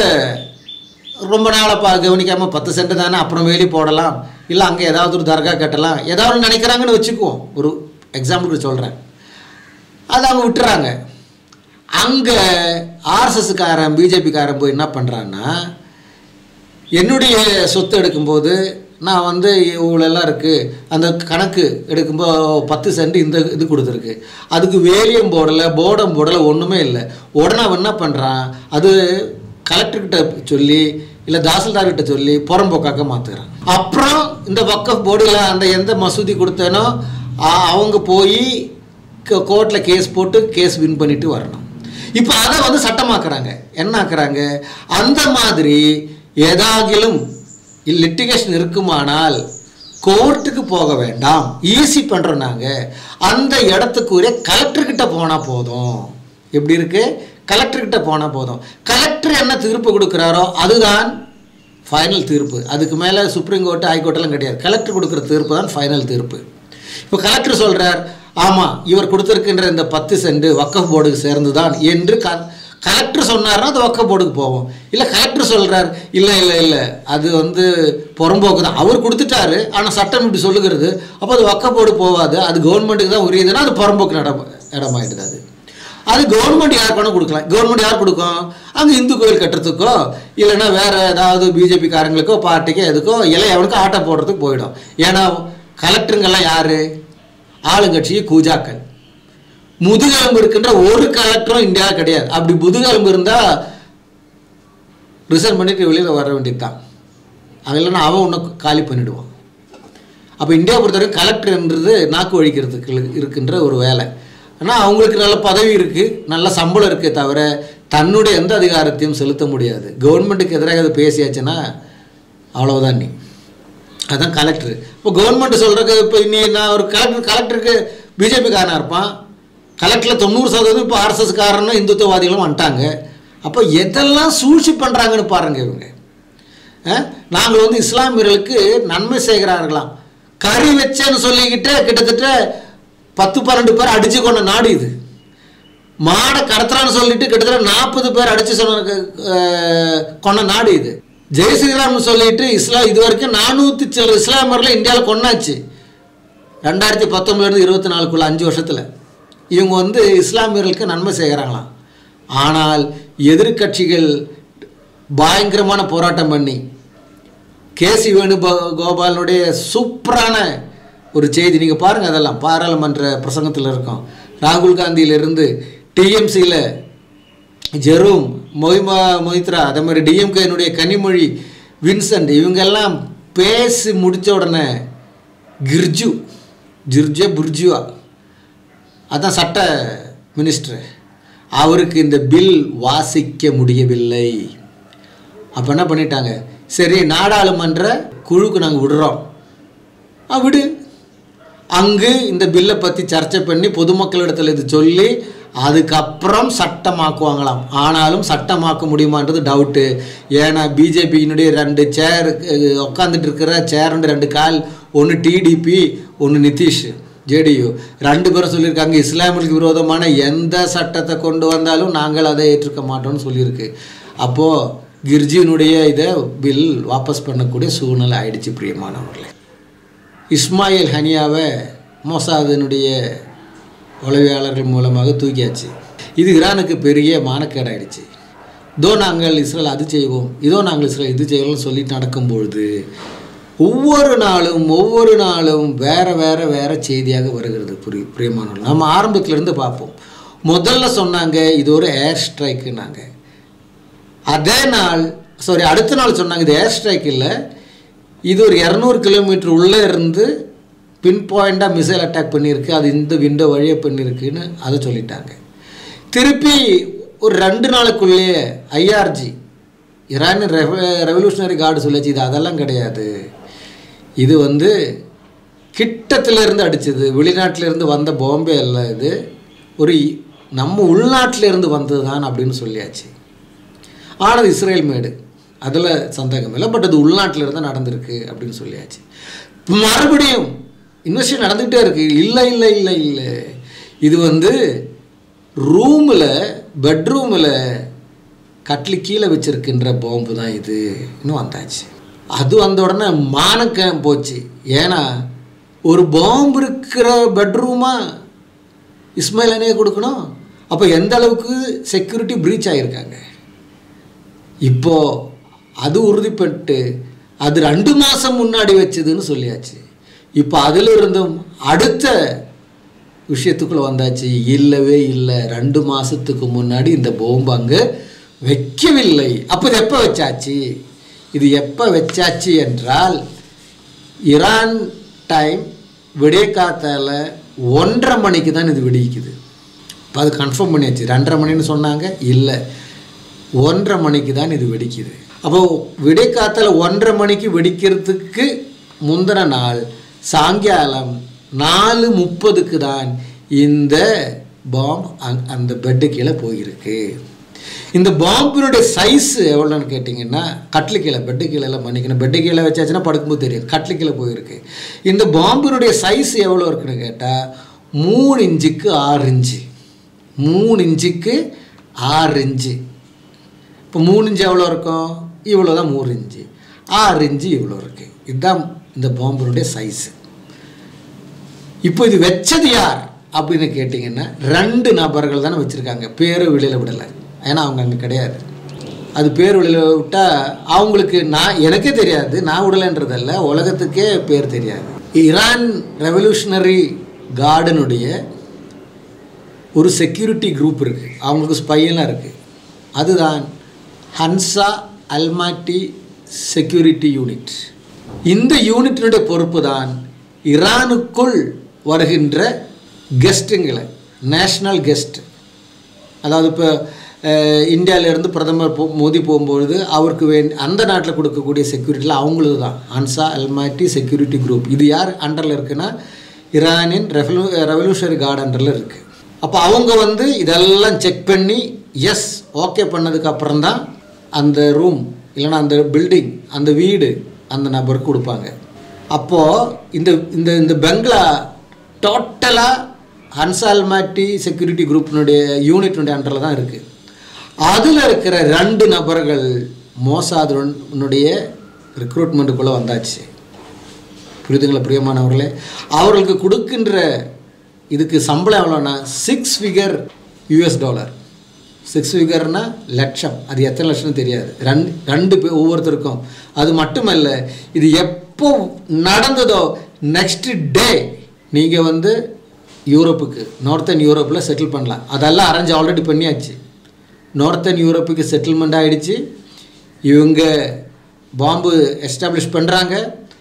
ரொம்ப நாளாக பா கவனிக்காமல் பத்து சென்ட் தானே அப்புறம் வேலி போடலாம் இல்லை அங்கே ஏதாவது ஒரு தர்கா கட்டலாம் ஏதாவது ஒன்று நினைக்கிறாங்கன்னு வச்சுக்குவோம் ஒரு எக்ஸாம்பிளுக்கு சொல்கிறேன் அதை அவங்க விட்டுறாங்க அங்கே ஆர்எஸ்எஸ்காரன் பிஜேபிக்காரன் போய் என்ன பண்ணுறான்னா என்னுடைய சொத்து எடுக்கும்போது நான் வந்து இவ்வளோலாம் இருக்குது அந்த கணக்கு எடுக்கும்போது பத்து சென்ட் இந்த இது கொடுத்துருக்கு அதுக்கு வேலியம் போடலை போர்டம் போடலை ஒன்றுமே இல்லை உடனே அவன் என்ன பண்ணுறான் அது கலெக்டர்கிட்ட சொல்லி இல்லை தாசில்தார்கிட்ட சொல்லி புறம்போக்காக்க மாற்றுக்கிறான் அப்புறம் இந்த வக்கஃப் போர்டில் அந்த எந்த மசூதி கொடுத்தேனோ அ- அவங்க போய் கோர்ட்டில் கேஸ் போட்டு கேஸ் வின் பண்ணிட்டு வரணும் இப்போ அதை வந்து சட்டமாக்குறாங்க என்ன ஆக்குறாங்க அந்த மாதிரி ஏதாகிலும் லிட்டிகேஷன் இருக்குமானால் கோர்ட்டுக்கு போக வேண்டாம் ஈஸி பண்ணுறோம் நாங்கள் அந்த இடத்துக்குரிய கலெக்டர்கிட்ட போனால் போதும் எப்படி இருக்கு கலெக்டர்கிட்ட போனால் போதும் கலெக்டர் என்ன தீர்ப்பு கொடுக்குறாரோ அதுதான் ஃபைனல் தீர்ப்பு அதுக்கு மேலே சுப்ரீம் கோர்ட்டு ஹைகோர்ட்டெல்லாம் கிடையாது கலெக்டர் கொடுக்குற தீர்ப்பு தான் ஃபைனல் தீர்ப்பு இப்போ கலெக்டர் சொல்கிறார் ஆமாம் இவர் கொடுத்துருக்கின்ற இந்த பத்து சென்ட் வக்கஃப் போர்டுக்கு சேர்ந்து தான் என்று க கலெக்டர் சொன்னார்னா அது வக்கஃப் போர்டுக்கு போவோம் இல்லை கலெக்டர் சொல்கிறார் இல்லை இல்லை இல்லை அது வந்து புறம்போக்கு தான் அவர் கொடுத்துட்டாரு ஆனால் சட்டம் இப்படி சொல்லுகிறது அப்போ அது வக்கஃப் போர்டு போகாது அது கவர்மெண்ட்டுக்கு தான் உரியதுன்னா அது புறம்போக்கு இடம் இடமாயிடுது அது அது கவர்மெண்ட் யாருக்கு வேணால் கொடுக்கலாம் கவர்மெண்ட் யார் கொடுக்கும் அங்கே இந்து கோயில் கட்டுறதுக்கோ இல்லைன்னா வேறு ஏதாவது பிஜேபி காரங்களுக்கோ பார்ட்டிக்கோ எதுக்கோ இல்லை எவனுக்கோ ஆட்டோ போடுறதுக்கு போயிடும் ஏன்னா கலெக்டருங்கெல்லாம் யார் ஆளுங்கட்சி கூஜாக்கள் முதுகெலும்பு இருக்கின்ற ஒரு கலெக்டரும் இந்தியாவில் கிடையாது அப்படி முதுகெலும்பு இருந்தால் ரிசைன் பண்ணிட்டு வெளியில் வர வேண்டியது தான் அது இல்லைன்னா அவன் உன்னை காலி பண்ணிடுவான் அப்போ இந்தியா பொறுத்தவரைக்கும் கலெக்டர்ன்றது நாக்கு வழிக்கிறதுக்கு இருக்கின்ற ஒரு வேலை ஆனால் அவங்களுக்கு நல்ல பதவி இருக்குது நல்ல சம்பளம் இருக்கே தவிர தன்னுடைய எந்த அதிகாரத்தையும் செலுத்த முடியாது கவர்மெண்ட்டுக்கு எதிராக அது பேசியாச்சுன்னா அவ்வளவுதான் நீ அதான் கலெக்டர் இப்போ கவர்மெண்ட் சொல்கிறக்கு இப்போ இன்னி நான் ஒரு கலெக்டர் கலெக்டருக்கு பிஜேபிக்காரனாக இருப்பான் கலெக்டரில் தொண்ணூறு சதவீதம் இப்போ ஆர்எஸ்எஸ்காரனும் இந்துத்துவவாதிகளும் வந்துட்டாங்க அப்போ எதெல்லாம் சூழ்ச்சி பண்ணுறாங்கன்னு பாருங்க இவங்க அஹ், நாங்கள் வந்து இஸ்லாமியர்களுக்கு நன்மை செய்கிறார்களாம் கறி வச்சேன்னு சொல்லிக்கிட்டு கிட்டத்தட்ட பத்து பன்னெண்டு பேர் அடிச்சு கொண்ட நாடு இது மாடை கடத்துறான்னு சொல்லிட்டு கிட்டத்தட்ட நாற்பது பேர் அடிச்சு சொன்ன அஹ், கொண்ட நாடு இது ஜெய் ஸ்ரீராம்னு சொல்லிட்டு இஸ்லாம் இது வரைக்கும் நானூற்றி சில இஸ்லாமியர்களை இந்தியாவில் கொண்டாச்சு ரெண்டாயிரத்தி பத்தொம்பதுலேருந்து இருபத்தி நாலுக்குள்ள அஞ்சு வருஷத்தில் இவங்க வந்து இஸ்லாமியர்களுக்கு நன்மை செய்கிறாங்களாம் ஆனால் எதிர்க்கட்சிகள் பயங்கரமான போராட்டம் பண்ணி கேசி வேணுகோபாலனுடைய சூப்பரான ஒரு செய்தி நீங்கள் பாருங்கள் அதெல்லாம் பாராளுமன்ற பிரசங்கத்தில் இருக்கும் ராகுல் காந்தியிலிருந்து டிஎம்சியில் ஜெரூம் மொய்மா மொய்த்ரா அதே மாதிரி டிஎம்கேனுடைய கனிமொழி வின்சென்ட் இவங்கெல்லாம் பேசி முடித்த உடனே கிர்ஜு ஜிர்ஜே புர்ஜுவா அதான் சட்ட மினிஸ்டர் அவருக்கு இந்த பில் வாசிக்க முடியவில்லை அப்போ என்ன பண்ணிட்டாங்க சரி நாடாளுமன்ற குழுக்கு நாங்கள் விடுறோம் ஆ விடு அங்கு இந்த பில்லை பற்றி சர்ச்சை பண்ணி பொதுமக்களிடத்தில் இது சொல்லி அதுக்கப்புறம் சட்டமாக்குவாங்களாம் ஆனாலும் சட்டமாக்க முடியுமான்றது டவுட்டு ஏன்னா பிஜேபியினுடைய ரெண்டு சேர் உட்காந்துட்டு இருக்கிற சேருண்டு ரெண்டு கால் ஒன்று டிடிபி ஒன்று நிதிஷ் ஜேடியு ரெண்டு பேரும் சொல்லியிருக்காங்க இஸ்லாமிற்கு விரோதமான எந்த சட்டத்தை கொண்டு வந்தாலும் நாங்கள் அதை ஏற்றுக்க மாட்டோம்னு சொல்லியிருக்கு அப்போது கிர்ஜியினுடைய இதை பில் வாபஸ் பண்ணக்கூடிய சூழ்நிலை ஆயிடுச்சு பிரியமானவர்களே இஸ்மாயில் ஹனியாவை மோசாதினுடைய உளவியாளர்கள் மூலமாக தூக்கியாச்சு இது ஈரானுக்கு பெரிய மானக்கேடாயிடுச்சு இதோ நாங்கள் இஸ்ரேல் அது செய்வோம் இதோ நாங்கள் இஸ்ரேல் இது செய்வோம்னு சொல்லிட்டு நடக்கும்பொழுது ஒவ்வொரு நாளும் ஒவ்வொரு நாளும் வேற வேற வேற செய்தியாக வருகிறது புரி பிரியமானவர்கள் நம்ம ஆரம்பத்திலேருந்து பார்ப்போம் முதல்ல சொன்னாங்க இது ஒரு ஏர் ஸ்ட்ரைக்குனாங்க அதே நாள் சாரி அடுத்த நாள் சொன்னாங்க இது ஏர் ஸ்ட்ரைக் இல்லை இது ஒரு இரநூறு கிலோமீட்டர் உள்ளே இருந்து பின் பாயிண்டாக மிசைல் அட்டாக் பண்ணியிருக்கு அது இந்த விண்டோ வழியாக பண்ணியிருக்குன்னு அதை சொல்லிட்டாங்க திருப்பி ஒரு ரெண்டு நாளுக்குள்ளேயே ஐஆர்ஜி இரான் ரெவ ரெவல்யூஷனரி கார்டு சொல்லிச்சு இது அதெல்லாம் கிடையாது இது வந்து கிட்டத்திலேருந்து அடிச்சது வெளிநாட்டிலேருந்து வந்த பாம்பே அல்ல இது ஒரு நம்ம உள்நாட்டிலேருந்து வந்தது தான் அப்படின்னு சொல்லியாச்சு ஆனது இஸ்ரேல் மேடு அதில் சந்தேகம் இல்லை பட் அது உள்நாட்டில் இருந்து நடந்திருக்கு அப்படின்னு சொல்லியாச்சு இப்போ மறுபடியும் இன்வெஸ்டிகேஷன் நடந்துக்கிட்டே இருக்கு இல்லை இல்லை இல்லை இல்லை இது வந்து ரூமில் பெட்ரூமில் கட்லி கீழே வச்சிருக்கின்ற பாம்பு தான் இது இன்னும் வந்தாச்சு அது வந்த உடனே மானக்க போச்சு ஏன்னா ஒரு பாம்பு இருக்கிற பெட்ரூமாக இஸ்மாயில் அணியை கொடுக்கணும் அப்போ எந்த அளவுக்கு செக்யூரிட்டி ப்ரீச் ஆகியிருக்காங்க இப்போ அது உறுதிப்பட்டு அது ரெண்டு மாதம் முன்னாடி வச்சதுன்னு சொல்லியாச்சு இப்போ அதில் இருந்தும் அடுத்த விஷயத்துக்குள்ளே வந்தாச்சு இல்லவே இல்லை ரெண்டு மாதத்துக்கு முன்னாடி இந்த பாம்பு அங்கே வைக்கவில்லை அப்போ இது எப்போ வச்சாச்சு இது எப்போ வச்சாச்சு என்றால் ஈரான் டைம் விடிய காத்தால ஒன்றரை மணிக்கு தான் இது வெடிக்குது இப்போ அது கன்ஃபார்ம் பண்ணியாச்சு ரெண்டரை மணின்னு சொன்னாங்க இல்லை ஒன்றரை மணிக்கு தான் இது வெடிக்குது அப்போ விடைக்காத்தால ஒன்றரை மணிக்கு வெடிக்கிறதுக்கு முந்தின நாள் சாயங்காலம் நாலு முப்பதுக்கு தான் இந்த பாம் அங் அந்த பெட்டு கீழே போயிருக்கு இந்த பாம்பினுடைய சைஸ் எவ்வளோன்னு கேட்டிங்கன்னா கட்லு கீழே பெட்டு கீழே எல்லாம் மன்னிக்கணும் பெட்டு கீழே வச்சாச்சுன்னா படுக்கும்போது தெரியாது கட்லு கீழே போயிருக்கு இந்த பாம்பினுடைய சைஸ் எவ்வளோ இருக்குன்னு கேட்டால் மூணு இன்ச்சுக்கு ஆறு இன்ச்சு மூணு இன்ச்சுக்கு ஆறு இன்ச்சு இப்போ மூணு இன்ச்சு எவ்வளோ இருக்கும் இவ்வளோ தான் மூணு இன்ச்சு ஆறு இன்ச்சு இவ்வளோ இருக்குது இதுதான் இந்த பாம்பினுடைய சைஸு இப்போ இது வச்சது யார் அப்படின்னு கேட்டிங்கன்னா ரெண்டு நபர்கள் தானே வச்சுருக்காங்க பேரை வெளியில் விடலை ஏன்னா அவங்க அங்கே கிடையாது அது பேர் வெளியில் விட்டால் அவங்களுக்கு நான் எனக்கே தெரியாது நான் விடலைன்றதல்ல உலகத்துக்கே பேர் தெரியாது ஈரான் ரெவல்யூஷனரி கார்டனுடைய ஒரு செக்யூரிட்டி குரூப் இருக்குது அவங்களுக்கு ஸ்பையெல்லாம் இருக்குது அதுதான் ஹன்சா அல்மாட்டி செக்யூரிட்டி யூனிட் இந்த யூனிட்டினுடைய பொறுப்பு தான் ஈரானுக்குள் வருகின்ற கெஸ்ட்டுங்களை நேஷ்னல் கெஸ்ட் அதாவது இப்போ இந்தியாவிலேருந்து பிரதமர் போ மோடி போகும்பொழுது அவருக்கு வேண்டி அந்த நாட்டில் கொடுக்கக்கூடிய செக்யூரிட்டியில் அவங்களது தான் அன்சா அல்மாட்டி செக்யூரிட்டி குரூப் இது யார் அண்டரில் இருக்குன்னா ஈரானின் ரெவல்யூ ரெவல்யூஷனரி கார்டு அண்டரில் இருக்குது அப்போ அவங்க வந்து இதெல்லாம் செக் பண்ணி எஸ் ஓகே பண்ணதுக்கு அப்புறம் தான் அந்த ரூம் இல்லைன்னா அந்த பில்டிங் அந்த வீடு அந்த நபருக்கு கொடுப்பாங்க அப்போது இந்த இந்த இந்த பெங்களா டோட்டலாக ஹன்சால்மாட்டி செக்யூரிட்டி குரூப்பினுடைய யூனிட்னுடைய அண்டரில் தான் இருக்குது அதில் இருக்கிற ரெண்டு நபர்கள் மோசாதுனுடைய ரெக்ரூட்மெண்ட்டுக்குள்ளே வந்தாச்சு புரியுதுங்களா பிரியமானவர்களே அவர்களுக்கு கொடுக்கின்ற இதுக்கு சம்பளம் எவ்வளோன்னா six figure US dollar six ஃபிகர்னா லட்சம் அது எத்தனை லட்சம்னு தெரியாது ரெண்டு ரெண்டு பேர் ஒவ்வொருத்தருக்கும் அது மட்டுமல்ல இது எப்போ நடந்ததோ நெக்ஸ்ட் டே நீங்கள் வந்து யூரோப்புக்கு நார்த்தன் யூரோப்பில் செட்டில் பண்ணலாம் அதெல்லாம் அரேஞ்ச் ஆல்ரெடி பண்ணியாச்சு நார்த்தன் யூரோப்புக்கு செட்டில்மெண்ட் ஆகிடுச்சு இவங்க பாம்பு எஸ்டாப்ளிஷ் பண்ணுறாங்க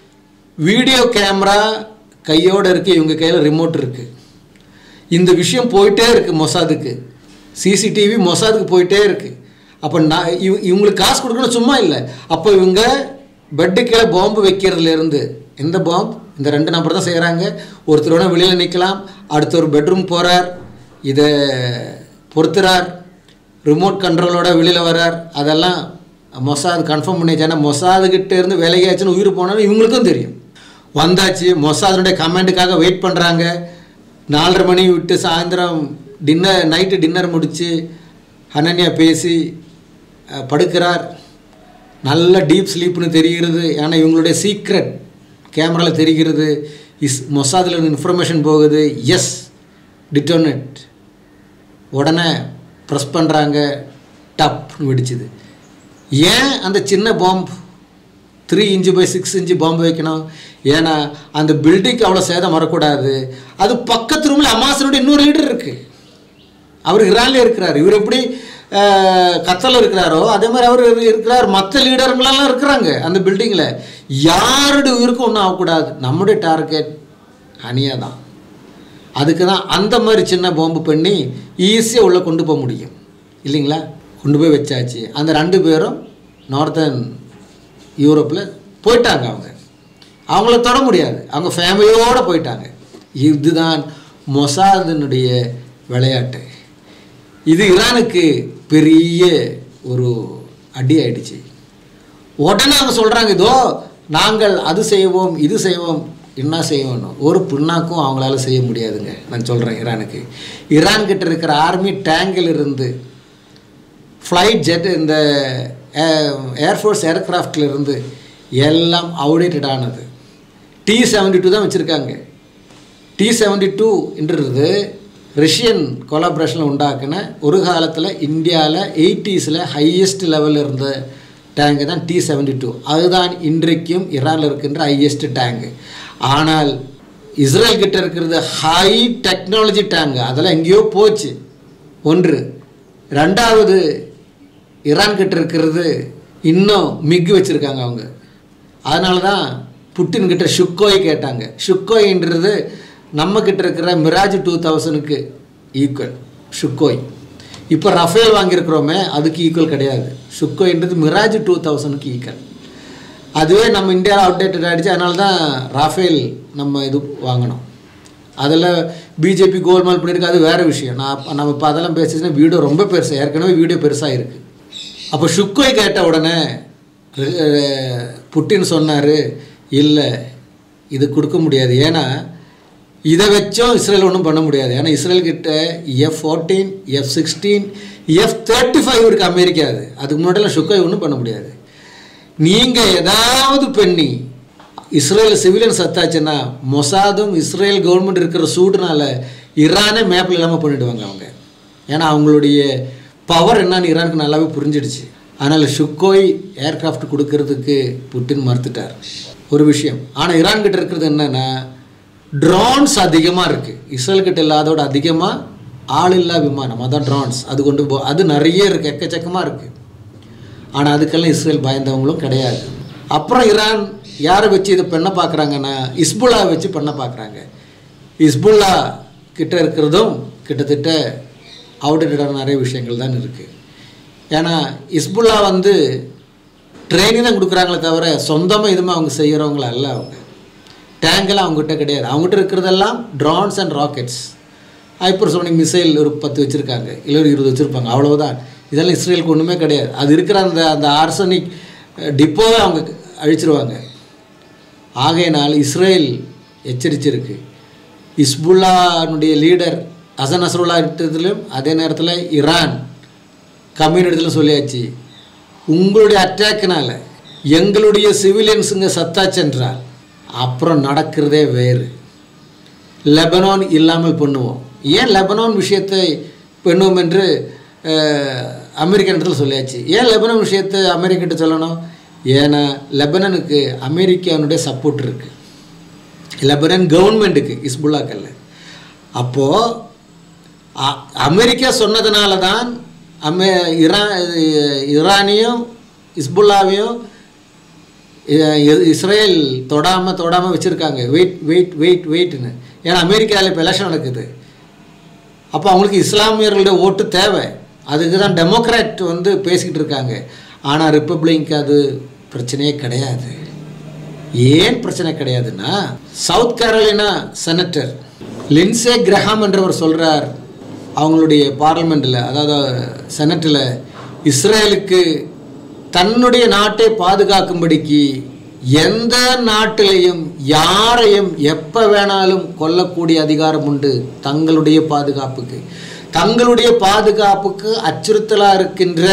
வீடியோ கேமரா கையோடு இருக்குது இவங்க கையில் ரிமோட் இருக்குது இந்த விஷயம் போயிட்டே இருக்குது மொசாதுக்கு சிசிடிவி மொசாதுக்கு போயிட்டே இருக்குது அப்போ நான் இவ இவங்களுக்கு காசு கொடுக்கணும் சும்மா இல்லை அப்போ இவங்க பெட்டு கீழே பாம்பு வைக்கிறதுலேருந்து எந்த பாம்பு இந்த ரெண்டு நபர் தான் செய்கிறாங்க ஒருத்தர் வேணால் வெளியில் நிற்கலாம் அடுத்த ஒரு பெட்ரூம் போகிறார் இதை பொறுத்துறார் ரிமோட் கண்ட்ரோலோட வெளியில் வரார் அதெல்லாம் மொசாது கன்ஃபார்ம் பண்ணியாச்சு ஏன்னா மொசாதுகிட்ட இருந்து விலகியாச்சுன்னு உயிர் போனாலும் இவங்களுக்கும் தெரியும் வந்தாச்சு மொசாதனுடைய கமெண்ட்டுக்காக வெயிட் பண்ணுறாங்க நாலரை மணி விட்டு சாயந்தரம் டின்னர் நைட்டு டின்னர் முடித்து அனன்யா பேசி அஹ், படுக்கிறார் நல்ல டீப் ஸ்லீப்னு தெரிகிறது ஏன்னா இவங்களுடைய சீக்ரெட் கேமராவில் தெரிகிறது இஸ் மொசாதில் இன்ஃபர்மேஷன் போகுது எஸ் டிட்டோனட் உடனே ப்ரெஸ் பண்ணுறாங்க டப்னு வெடிச்சுது ஏன் அந்த சின்ன பாம்பு three inch by six inch பாம்பு வைக்கணும் ஏன்னா அந்த பில்டிங்க்கு அவ்வளோ சேதம் வரக்கூடாது அது பக்கத்து ரூமில் அமாசனுடைய இன்னொரு லீடர் இருக்குது அவர் இரான்லேயே இருக்கிறார் இவர் எப்படி கத்தல் இருக்கிறாரோ அதே மாதிரி அவர் இருக்கிறார் மற்ற லீடருங்களெல்லாம் இருக்கிறாங்க அந்த பில்டிங்கில் யாருடைய உயிருக்கும் ஒன்றும் ஆகக்கூடாது நம்முடைய டார்கெட் அணியா தான் அதுக்கு தான் அந்த மாதிரி சின்ன பாம்பு பண்ணி ஈஸியாக உள்ளே கொண்டு போக முடியும் இல்லைங்களா கொண்டு போய் வச்சாச்சு அந்த ரெண்டு பேரும் நார்த்தன் யூரோப்பில் போயிட்டாங்க அவங்க அவங்கள தொட முடியாது அவங்க ஃபேமிலியோடு போயிட்டாங்க இதுதான் மொசாதினுடைய விளையாட்டு இது ஈரானுக்கு பெரிய ஒரு அடி ஆயிடுச்சு உடனே அவங்க சொல்கிறாங்க இதோ நாங்கள் அது செய்வோம் இது செய்வோம் என்ன செய்வோம்னு ஒரு பின்னாக்கும் அவங்களால செய்ய முடியாதுங்க நான் சொல்கிறேன் ஈரானுக்கு ஈரான் கிட்ட இருக்கிற ஆர்மி டேங்கில் இருந்து ஃப்ளைட் ஜெட் இந்த ஏர்ஃபோர்ஸ் ஏர்க்ராஃப்டில் இருந்து எல்லாம் அவுடேட்டட் ஆனது டி செவன்டி டூ தான் வச்சுருக்காங்க டி செவன்டி டூ என்றது ரஷ்யன் கொலாபரேஷனில் உண்டாக்குன ஒரு காலத்தில் இந்தியாவில் எயிட்டிஸில் ஹையஸ்ட் லெவலில் இருந்த டேங்கு தான் டி செவன்டி டூ அதுதான் இன்றைக்கும் ஈரானில் இருக்கின்ற ஹையஸ்ட் டேங்கு ஆனால் இஸ்ரேல் கிட்ட இருக்கிறது ஹை டெக்னாலஜி டேங்கு அதெல்லாம் எங்கேயோ போச்சு ஒன்று ரெண்டாவது ஈரான் கிட்ட இருக்கிறது இன்னும் மிக் வச்சுருக்காங்க அவங்க அதனால தான் புட்டின் கிட்ட ஷுக்கோய் கேட்டாங்க ஷுக்கோயின்றது நம்ம கிட்ட இருக்கிற மிராஜ் டூ தௌசண்ட்க்கு ஈக்குவல் ஷுக்கோய் இப்போ ரஃபேல் வாங்கியிருக்கிறோமே அதுக்கு ஈக்குவல் கிடையாது ஷுக்கோயின்றது மிராஜ் டூ தௌசண்ட்க்கு ஈக்குவல் அதுவே நம்ம இந்தியாவில் அப்டேட்டட் ஆகிடுச்சு அதனால தான் ராஃபேல் நம்ம இது வாங்கினோம் அதில் பிஜேபி கோல்மால் பண்ணியிருக்கு அது வேறு விஷயம் நான் அப்ப- நம்ம இப்போ அதெல்லாம் பேசிச்சுன்னா வீடியோ ரொம்ப பெருசு ஏற்கனவே வீடியோ பெருசாக இருக்குது அப்போ ஷுக்கோய் கேட்ட உடனே அஹ், புட்டின் சொன்னார் இல்லை இது கொடுக்க முடியாது ஏன்னா இதை வச்சும் இஸ்ரேல் ஒன்றும் பண்ண முடியாது ஏன்னா இஸ்ரேல் கிட்ட F fourteen F sixteen F thirty five இருக்குது அமெரிக்கா அது அதுக்கு முன்னாடிலாம் ஷுக்கோய் ஒன்றும் பண்ண முடியாது நீங்கள் ஏதாவது பண்ணி இஸ்ரேல் சிவிலியன் சத்தாச்சுன்னா மொசாதும் இஸ்ரேல் கவர்மெண்ட் இருக்கிற சூடுனால ஈரானே மேப்பில் இல்லாமல் பண்ணிடுவாங்க அவங்க ஏன்னா அவங்களுடைய பவர் என்னன்னு ஈரானுக்கு நல்லாவே புரிஞ்சிடுச்சு அதனால் ஷுக்கோய் ஏர்கிராஃப்ட் கொடுக்கறதுக்கு புட்டின் மறுத்துட்டார் ஒரு விஷயம் ஆனால் ஈரான் கிட்ட இருக்கிறது என்னன்னா ட்ரோன்ஸ் அதிகமாக இருக்குது இஸ்ரேல் கிட்ட இல்லாதோட அதிகமாக ஆள் இல்லா விமானம் அதான் ட்ரோன்ஸ் அது கொண்டு போ அது நிறைய இருக்குது எக்கச்சக்கமாக இருக்குது ஆனால் அதுக்கெல்லாம் இஸ்ரேல் பயந்தவங்களும் கிடையாது அப்புறம் ஈரான் யாரை வச்சு இதை பண்ண பார்க்குறாங்கன்னா இஸ்புல்லா வச்சு பண்ண பார்க்குறாங்க இஸ்புல்லா கிட்ட இருக்கிறதும் கிட்டத்தட்ட அவுடேட்டடான நிறைய விஷயங்கள் தான் இருக்குது ஏன்னா இஸ்புல்லா வந்து ட்ரைனிங் தான் கொடுக்குறாங்களே தவிர சொந்தமாக எதுவுமே அவங்க செய்கிறவங்கள அல்ல அவங்க டேங்கெல்லாம் அவங்ககிட்ட கிடையாது அவங்ககிட்ட இருக்கிறதெல்லாம் drones and rockets hypersonic missile ஒரு பத்து வச்சுருக்காங்க இல்லை ஒரு இருபது வச்சுருப்பாங்க அவ்வளவுதான் இதெல்லாம் இஸ்ரேலுக்கு ஒன்றுமே கிடையாது அது இருக்கிற அந்த அந்த ஆர்சனிக் டிப்போவை அவங்க அழிச்சிருவாங்க ஆகையினால் இஸ்ரேல் எச்சரிச்சிருக்கு இஸ்புல்லானுடைய லீடர் அசன் நசருல்லா இடத்துலையும் அதே நேரத்தில் ஈரான் கம்யூனிடத்திலும் சொல்லியாச்சு உங்களுடைய அட்டாக்னால எங்களுடைய சிவிலியன்ஸுங்க சத்தாச்சென்றால் அப்புறம் நடக்கிறதே வேறு லெபனான் இல்லாமல் பண்ணுவோம் ஏன் லெபனான் விஷயத்தை பண்ணுவோம் என்று அஹ், அமெரிக்க இடத்துல சொல்லியாச்சு ஏன் லெபனான் விஷயத்தை அமெரிக்கிட்ட சொல்லணும் ஏன்னா லெபனனுக்கு அமெரிக்கானுடைய சப்போர்ட் இருக்குது லெபனன் கவர்மெண்ட்டுக்கு இஸ்புல்லாக்கல்ல அப்போது அ- அமெரிக்கா சொன்னதுனால தான் அமெ இரா ஈரானையும் இஸ்புல்லாவையும் இ- இ- இஸ்ரேல் தொடாமல் தொடாமல் வச்சுருக்காங்க வெயிட் வெயிட் வெயிட் வெயிட்னு ஏன்னா அமெரிக்காவில் இப்போ எலெக்ஷன் நடக்குது அப்போ அவங்களுக்கு இஸ்லாமியர்களுடைய ஓட்டு தேவை அதுக்கு தான் டெமோக்ராட் வந்து பேசிக்கிட்டு இருக்காங்க ஆனால் ரிப்பப்ளிக்கு அது பிரச்சனையே கிடையாது ஏன் பிரச்சனை கிடையாதுன்னா South Carolina senator Lindsey Graham என்றவர் சொல்கிறார் அவங்களுடைய பார்லிமெண்ட்டில் அதாவது செனட்டில் இஸ்ரேலுக்கு தன்னுடைய நாட்டை பாதுகாக்கும்படிக்கு எந்த நாட்டிலையும் யாரையும் எப்போ வேணாலும் கொல்லக்கூடிய அதிகாரம் உண்டு தங்களுடைய பாதுகாப்புக்கு தங்களுடைய பாதுகாப்புக்கு அச்சுறுத்தலாக இருக்கின்ற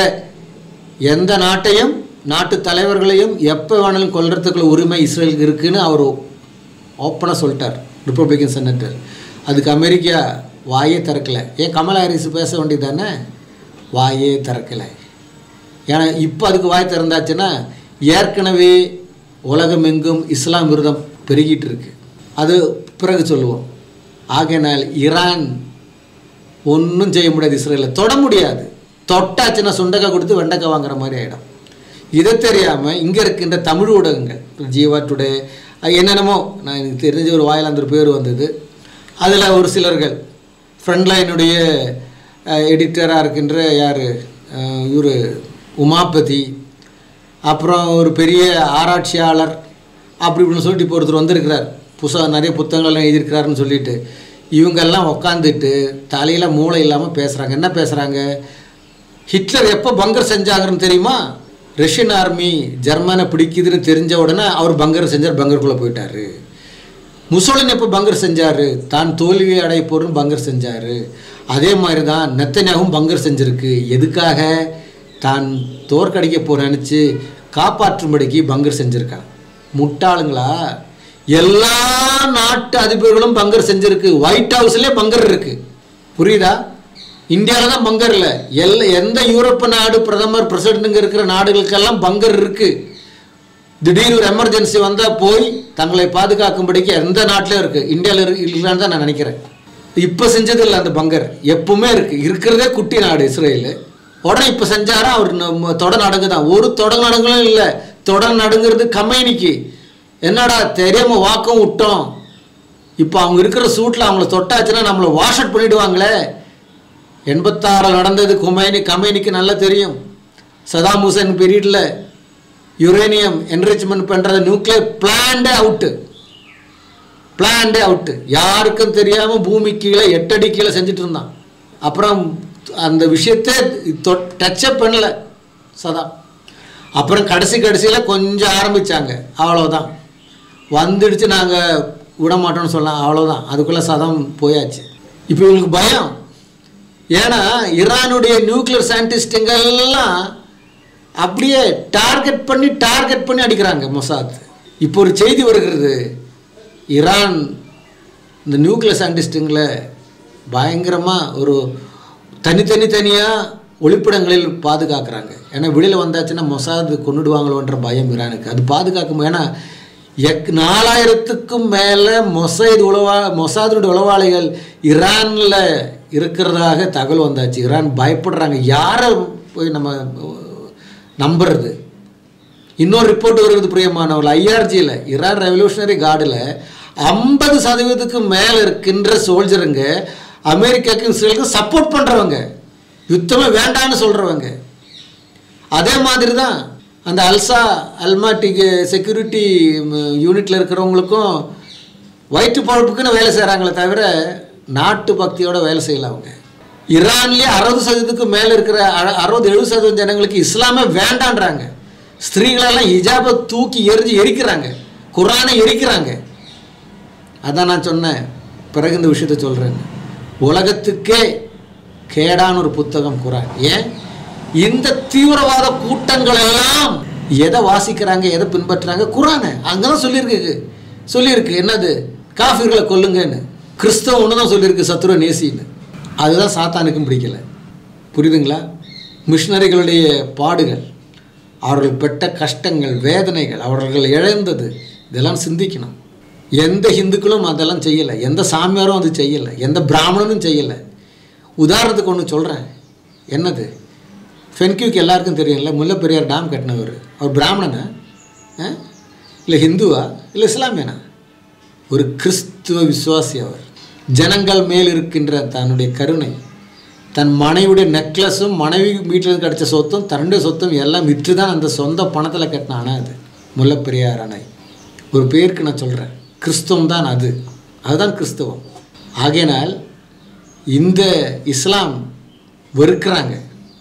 எந்த நாட்டையும் நாட்டு தலைவர்களையும் எப்போ வேணாலும் கொல்றதுக்குள்ள உரிமை இஸ்ரேலுக்கு இருக்குன்னு அவர் ஓப்பனாக சொல்லிட்டார் ரிப்பப்ளிகன் செனட்டர் அதுக்கு அமெரிக்கா வாயே திறக்கலை ஏன் கமலா ஹாரிஸ் பேச வேண்டியது தானே வாயே திறக்கலை ஏன்னா இப்போ அதுக்கு வாய் திறந்தாச்சுன்னா ஏற்கனவே உலகமெங்கும் இஸ்லாம் விரதம் பெருகிட்டு இருக்கு அது பிறகு சொல்லுவோம் ஆகையினால் ஈரான் ஒன்றும் செய்ய முடியாது இஸ்ரேலில் தொட முடியாது தொட்டாச்சுன்னா சுண்டக்காய் கொடுத்து வெண்டைக்காய் வாங்குற மாதிரி ஆகிடும் இதை தெரியாமல் இங்கே இருக்கின்ற தமிழ் ஊடகங்கள் ஜீவா டுடே அது என்னென்னமோ நான் எனக்கு தெரிஞ்ச ஒரு வாயிலாந்த ஒரு பேர் வந்தது அதில் ஒரு சிலர்கள் ஃப்ரண்ட்லைனுடைய எடிட்டராக இருக்கின்ற யார் இவர் உமாபதி அப்புறம் ஒரு பெரிய ஆராய்ச்சியாளர் அப்படி இப்படின்னு சொல்லிட்டு இப்போ ஒருத்தர் வந்திருக்கிறார் புத்தகம் நிறைய புத்தகங்கள்லாம் எழுதியிருக்கிறாருன்னு சொல்லிட்டு இவங்கெல்லாம் உக்காந்துட்டு தலையில் மூளை இல்லாமல் பேசுகிறாங்க என்ன பேசுகிறாங்க ஹிட்லர் எப்போ பங்கர் செஞ்சாங்கன்னு தெரியுமா ரஷ்யன் ஆர்மி ஜெர்மனை பிடிக்குதுன்னு தெரிஞ்ச உடனே அவர் பங்கர் செஞ்சார் பங்கருக்குள்ளே போயிட்டாரு முசோலின் எப்போ பங்கர் செஞ்சார் தான் தோல்வி அடைய போறன்னு பங்கர் செஞ்சார் அதே மாதிரி தான் நெத்தனியாகவும் பங்கர் செஞ்சிருக்கு எதுக்காக தான் தோற்கடிக்க போற நினச்சி காப்பாற்றும்படிக்கு பங்கர் செஞ்சுருக்கான் முட்டாளுங்களா எல்லா நாட்டு அதிபர்களும் பங்கர் செஞ்சிருக்கு ஒயிட் ஹவுஸ்லேயே பங்கர் இருக்கு புரியுதா இந்தியாவில் தான் பங்கர் இல்லை எல்லா எந்த யூரோப்பு நாடு பிரதமர் பிரசிடென்ட்டுங்க இருக்கிற நாடுகளுக்கெல்லாம் பங்கர் இருக்குது திடீர் ஒரு எமர்ஜென்சி வந்தால் போய் தங்களை பாதுகாக்கும்படிக்கு எந்த நாட்டிலும் இருக்குது இந்தியாவில் இருக்கு இல்லைன்னு தான் நான் நினைக்கிறேன் இப்போ செஞ்சது இல்லை அந்த பங்கர் எப்பவுமே இருக்குது இருக்கிறதே குட்டி நாடு இஸ்ரேல் உடனே இப்போ செஞ்சாரா அவர் நம்ம தொட நடுங்கு தான் ஒரு தொட நடுங்களும் இல்லை தொட நடுங்கிறது கம்பெனிக்கு என்னடா தெரியாமல் வாக்கம் விட்டோம் இப்போ அவங்க இருக்கிற சூட்டில் அவங்கள தொட்டாச்சுன்னா நம்மளை வாஷ் அவுட் பண்ணிடுவாங்களே எண்பத்தாறில் நடந்தது குமைனி கம்பெனிக்கு நல்லா தெரியும் Saddam Hussein period uranium enrichment பண்ணுறது நியூக்ளியர் பிளான்டே அவுட்டு பிளான்டே அவுட்டு யாருக்கும் தெரியாமல் பூமி கீழே எட்டடி கீழே செஞ்சுட்டு இருந்தான் அப்புறம் அந்த விஷயத்தை டச்சப் பண்ணல சதாம் அப்புறம் கடைசி கடைசியில் கொஞ்சம் ஆரம்பித்தாங்க அவ்வளோதான் வந்துடுச்சு நாங்கள் விட மாட்டோம்னு சொல்லலாம் அவ்வளோதான் அதுக்குள்ளே சதம் போயாச்சு இப்போ இவங்களுக்கு பயம் ஏன்னா ஈரானுடைய நியூக்ளியர் சயின்டிஸ்ட்டுங்கெல்லாம் அப்படியே டார்கெட் பண்ணி டார்கெட் பண்ணி அடிக்கிறாங்க மொசாத் இப்போ ஒரு செய்தி வருகிறது ஈரான் இந்த நியூக்ளியர் சயின்டிஸ்ட்டுங்களை பயங்கரமாக ஒரு தனித்தனி தனியாக ஒளிப்பிடங்களில் பாதுகாக்கிறாங்க ஏன்னா வெளியில் வந்தாச்சுன்னா மொசாது கொண்டுடுவாங்களோன்ற பயம் ஈரானுக்கு அது பாதுகாக்கும் ஏன்னா எக் நாலாயிரத்துக்கும் மேலே மொசைது உளவா மொசாதுடைய உளவாளிகள் ஈரானில் இருக்கிறதாக தகவல் வந்தாச்சு ஈரான் பயப்படுறாங்க யாரை போய் நம்ம நம்புறது இன்னொரு ரிப்போர்ட் வருகிறது பிரியமானவர்கள் ஐஆர்ஜியில் ஈரான் ரெவல்யூஷனரி கார்டில் ஐம்பது சதவீதத்துக்கு மேலே இருக்கின்ற சோல்ஜருங்க அமெரிக்காவுக்கும் இஸ்ரேலுக்கும் சப்போர்ட் பண்ணுறவங்க யுத்தமே வேண்டான்னு சொல்கிறவங்க அதே மாதிரி தான் அந்த அல்சா அல்மாட்டிக்கு செக்யூரிட்டி யூனிட்டில் இருக்கிறவங்களுக்கும் வயிற்று பழப்புக்குன்னு வேலை செய்கிறாங்களே தவிர நாட்டு பக்தியோட வேலை செய்யல அவங்க ஈரான்லேயே அறுபது சதவீதத்துக்கு மேலே இருக்கிற அ- அறுபது எழுபது சதவீதம் ஜனங்களுக்கு இஸ்லாமே வேண்டான்றாங்க ஸ்திரீகளெல்லாம் ஹிஜாபை தூக்கி எரிஞ்சு எரிக்கிறாங்க குரானை எரிக்கிறாங்க அதான் நான் சொன்னேன் பிறகு இந்த விஷயத்த சொல்கிறேன் உலகத்துக்கே கேடான ஒரு புத்தகம் குரான் ஏன் இந்த தீவிரவாத கூட்டங்கள் எல்லாம் எதை வாசிக்கிறாங்க எதை பின்பற்றுறாங்க குரானை அங்கதான் சொல்லியிருக்கு சொல்லியிருக்கு என்னது காஃபிர்களை கொல்லுங்கன்னு கிறிஸ்தவம் ஒன்று தான் சொல்லியிருக்கு சத்துருவ நேசின்னு அதுதான் சாத்தானுக்கும் பிடிக்கல புரியுதுங்களா மிஷினரிகளுடைய பாடுகள் அவர்கள் பெற்ற கஷ்டங்கள் வேதனைகள் அவர்கள் இழந்தது இதெல்லாம் சிந்திக்கணும் எந்த ஹிந்துக்களும் அதெல்லாம் செய்யலை எந்த சாமியாரும் அது செய்யலை எந்த பிராமணனும் செய்யலை உதாரணத்துக்கு ஒன்று சொல்கிறேன் என்னது ஃபென்கியூக்கு எல்லாருக்கும் தெரியும்ல முல்லைப்பெரியார் டேம் கட்டினவர் அவர் பிராமணனா ஆ? இல்லை ஹிந்துவா இல்லை இஸ்லாமியனா ஒரு கிறிஸ்துவ விசுவாசி அவர் ஜனங்கள் மேல் இருக்கின்ற தன்னுடைய கருணை தன் மனைவியுடைய நெக்லஸும் மனைவி வீட்டில் கிடைச்ச சொத்தும் தன்னுடைய சொத்தும் எல்லாம் விற்று தான் அந்த சொந்த பணத்தில் கட்டின அணை அது முல்லைப்பெரியார் அணை ஒரு பேருக்கு நான் சொல்கிறேன் கிறிஸ்துவம் தான் அது அதுதான் கிறிஸ்துவம் ஆகையினால் இந்த இஸ்லாம் வெறுக்கிறாங்க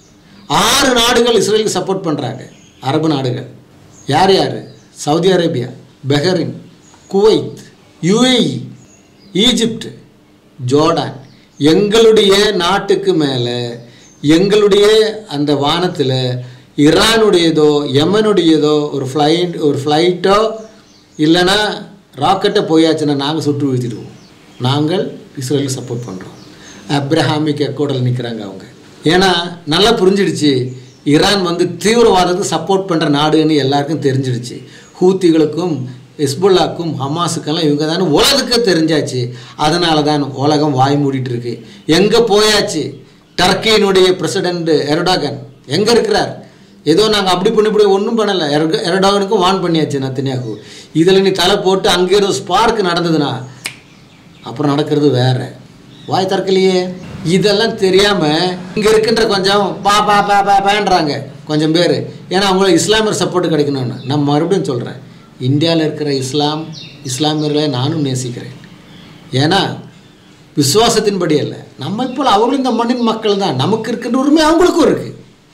ஆறு நாடுகள் இஸ்ரேலுக்கு சப்போர்ட் பண்ணுறாங்க அரபு நாடுகள் யார் யார் Saudi Arabia Bahrain Kuwait UAE Egypt Jordan எங்களுடைய நாட்டுக்கு மேலே எங்களுடைய அந்த வானத்தில் ஈரானுடையதோ யமனுடையதோ ஒரு ஃப்ளைட் ஒரு ஃப்ளைட்டோ இல்லைன்னா ராக்கெட்டை போயாச்சுன்னா நாங்கள் சுட்டு வீழ்த்திடுவோம் நாங்கள் இஸ்ரேலுக்கு சப்போர்ட் பண்ணுறோம் அப்ரஹாமிக் அக்கோடில் நிற்கிறாங்க அவங்க ஏன்னா நல்லா புரிஞ்சிடுச்சு ஈரான் வந்து தீவிரவாதத்துக்கு சப்போர்ட் பண்ணுற நாடுன்னு எல்லாருக்கும் தெரிஞ்சிடுச்சு ஹூத்திகளுக்கும் ஹிஸ்புல்லாக்கும் ஹமாஸுக்கெல்லாம் இவங்க தானே உலகுக்கு தெரிஞ்சாச்சு அதனால தான் உலகம் வாய் மூடிட்டு இருக்கு எங்கே போயாச்சு டர்க்கியினுடைய பிரசிடெண்ட் எரடாகன் எங்கே இருக்கிறார் ஏதோ நாங்கள் அப்படி பண்ணி இப்படி ஒன்றும் பண்ணலை எரக எரடாகனுக்கும் வான் பண்ணியாச்சு நத்தனியாகு இதில் நீ தலை போட்டு அங்கே ஒரு ஸ்பார்க் நடந்ததுன்னா அப்புறம் நடக்கிறது வேற வாய் திறக்கலையே இதெல்லாம் தெரியாமல் இங்கே இருக்கின்ற கொஞ்சம் பா பா பா பா பான்றாங்க கொஞ்சம் பேர் ஏன்னா அவங்களுக்கு இஸ்லாமியர் சப்போர்ட் கிடைக்கணும்னு நான் மறுபடியும் சொல்கிறேன் இந்தியாவில் இருக்கிற இஸ்லாம் இஸ்லாமியர்களை நானும் நேசிக்கிறேன் ஏன்னா விசுவாசத்தின்படி அல்ல நம்ம இப்போ அவங்களும் இந்த மண்ணின் மக்கள் தான் நமக்கு இருக்கின்ற உரிமை அவங்களுக்கும் இருக்குது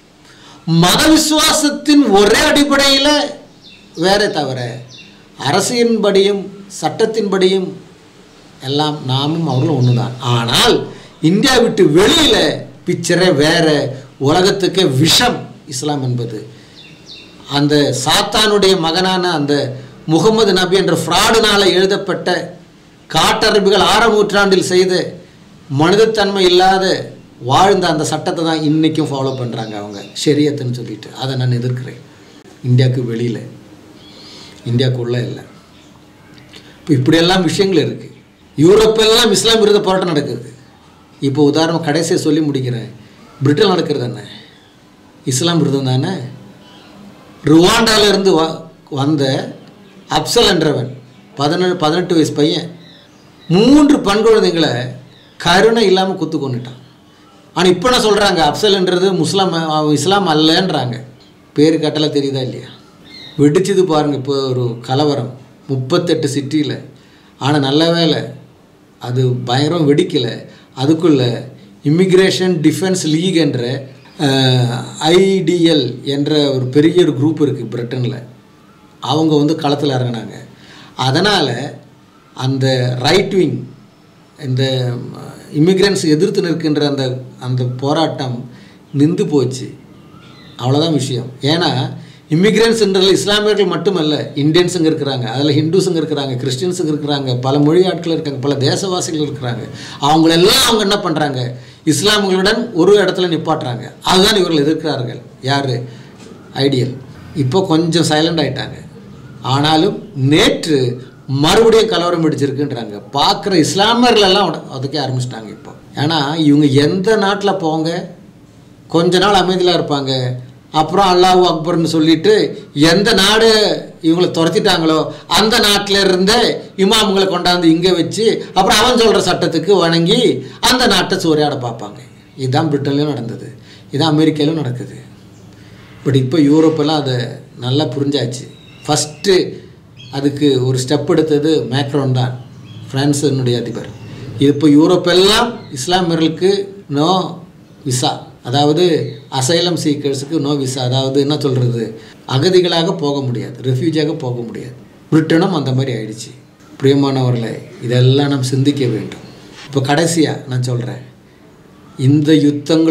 மத விசுவாசத்தின் ஒரே அடிப்படையில் வேற தவிர அரசியன்படியும் சட்டத்தின்படியும் எல்லாம் நாமும் அவர்களும் ஒன்று தான் ஆனால் இந்தியா விட்டு வெளியில் பிக்சரே வேற உலகத்துக்கே விஷம் இஸ்லாம் என்பது அந்த சாத்தானுடைய மகனான அந்த முகமது நபி என்ற ஃப்ராடுனால் எழுதப்பட்ட காட்டரபிகள் ஆறாம் நூற்றாண்டில் செய்த மனிதத்தன்மை இல்லாத வாழ்ந்த அந்த சட்டத்தை தான் இன்றைக்கும் ஃபாலோ பண்ணுறாங்க அவங்க ஷரியத்துன்னு சொல்லிட்டு அதை நான் எதிர்க்கிறேன் இந்தியாவுக்கு வெளியில் இந்தியாவுக்குள்ளே இல்லை இப்போ இப்படியெல்லாம் விஷயங்கள் இருக்குது யூரோப்பெல்லாம் இஸ்லாம் விரோத போராட்டம் நடக்குது இப்போ உதாரணம் கடைசியாக சொல்லி முடிக்கிறேன் பிரிட்டன் நடக்கிறது என்ன இஸ்லாம் விரோதம் தானே ருவாண்டால இருந்து வ வந்த அப்சல் என்றவன் பதினெட்டு பதினெட்டு வயசு பையன் மூன்று பெண் குழந்தைங்களை கருணை இல்லாமல் குத்து கொண்டுட்டான் ஆனால் இப்போ என்ன சொல்கிறாங்க அப்சல்ன்றது முஸ்லாம் அவன் இஸ்லாம் அல்லன்றாங்க பேர் கட்டலை தெரியுதா இல்லையா வெடிச்சது பாருங்கள் இப்போ ஒரு கலவரம் முப்பத்தெட்டு சிட்டியில் ஆனால் நல்ல வேலை அது பயங்கரம் வெடிக்கலை அதுக்குள்ள இமிக்ரேஷன் டிஃபென்ஸ் லீக் என்ற ஐடிஎல் என்ற ஒரு பெரிய ஒரு குரூப் இருக்குது பிரிட்டனில் அவங்க வந்து களத்தில் இறங்கினாங்க அதனால் அந்த ரைட் விங் இந்த இமிக்ரெண்ட்ஸ் எதிர்த்து நிற்கின்ற அந்த அந்த போராட்டம் நின்று போச்சு அவ்வளோதான் விஷயம் ஏன்னா இமிக்ரெண்ட்ஸ்ன்றது இஸ்லாமியர்கள் மட்டுமல்ல இந்தியன்ஸுங்க இருக்கிறாங்க அதில் ஹிந்துஸுங்க இருக்கிறாங்க கிறிஸ்டின்ஸுங்க இருக்கிறாங்க பல மொழி ஆட்கள் இருக்காங்க பல தேசவாசிகள் இருக்கிறாங்க அவங்களெல்லாம் அவங்க என்ன பண்ணுறாங்க இஸ்லாமியர்களுடன் ஒரு இடத்துல நிப்பாட்டுறாங்க அதுதான் இவர்கள் எதிர்க்கிறார்கள் யார் ஐடியல் இப்போ கொஞ்சம் சைலண்ட் ஆயிட்டாங்க ஆனாலும் நேற்று மறுபடியும் கலவரம் பிடிச்சிருக்குன்றாங்க பார்க்குற இஸ்லாமியர்கள் எல்லாம் உதைக்க ஆரம்பிச்சிட்டாங்க இப்போ ஏன்னா இவங்க எந்த நாட்டில் போங்க கொஞ்ச நாள் அமைதியாக இருப்பாங்க அப்புறம் அல்லாஹ் அக்பர்னு சொல்லிட்டு எந்த நாடு இவங்களை துரத்திட்டாங்களோ அந்த நாட்டில் இருந்தே இமாமுங்களை கொண்டாந்து இங்கே வச்சு அப்புறம் அவன் சொல்கிற சட்டத்துக்கு வணங்கி அந்த நாட்டை சூறையாட பார்ப்பாங்க இதுதான் பிரிட்டன்லையும் நடந்தது இதுதான் அமெரிக்காலையும் நடக்குது பட் இப்போ யூரோப்பெல்லாம் அதை நல்லா புரிஞ்சாச்சு ஃபஸ்ட்டு அதுக்கு ஒரு ஸ்டெப் எடுத்தது மேக்ரோன் தான் பிரான்ஸினுடைய அதிபர் இப்போ யூரோப்பெல்லாம் இஸ்லாமியர்களுக்கு நோ விசா அதாவது அசைலம் சீக்கர்ஸுக்கு நோ விசா அதாவது என்ன சொல்கிறது அகதிகளாக போக முடியாது ரெஃப்யூஜியாக போக முடியாது பிரிட்டனும் அந்த மாதிரி ஆயிடுச்சு பிரியமானவர்களை இதெல்லாம் நாம் சிந்திக்க வேண்டும் இப்போ கடைசியாக நான் சொல்கிறேன் இந்த யுத்தங்களும்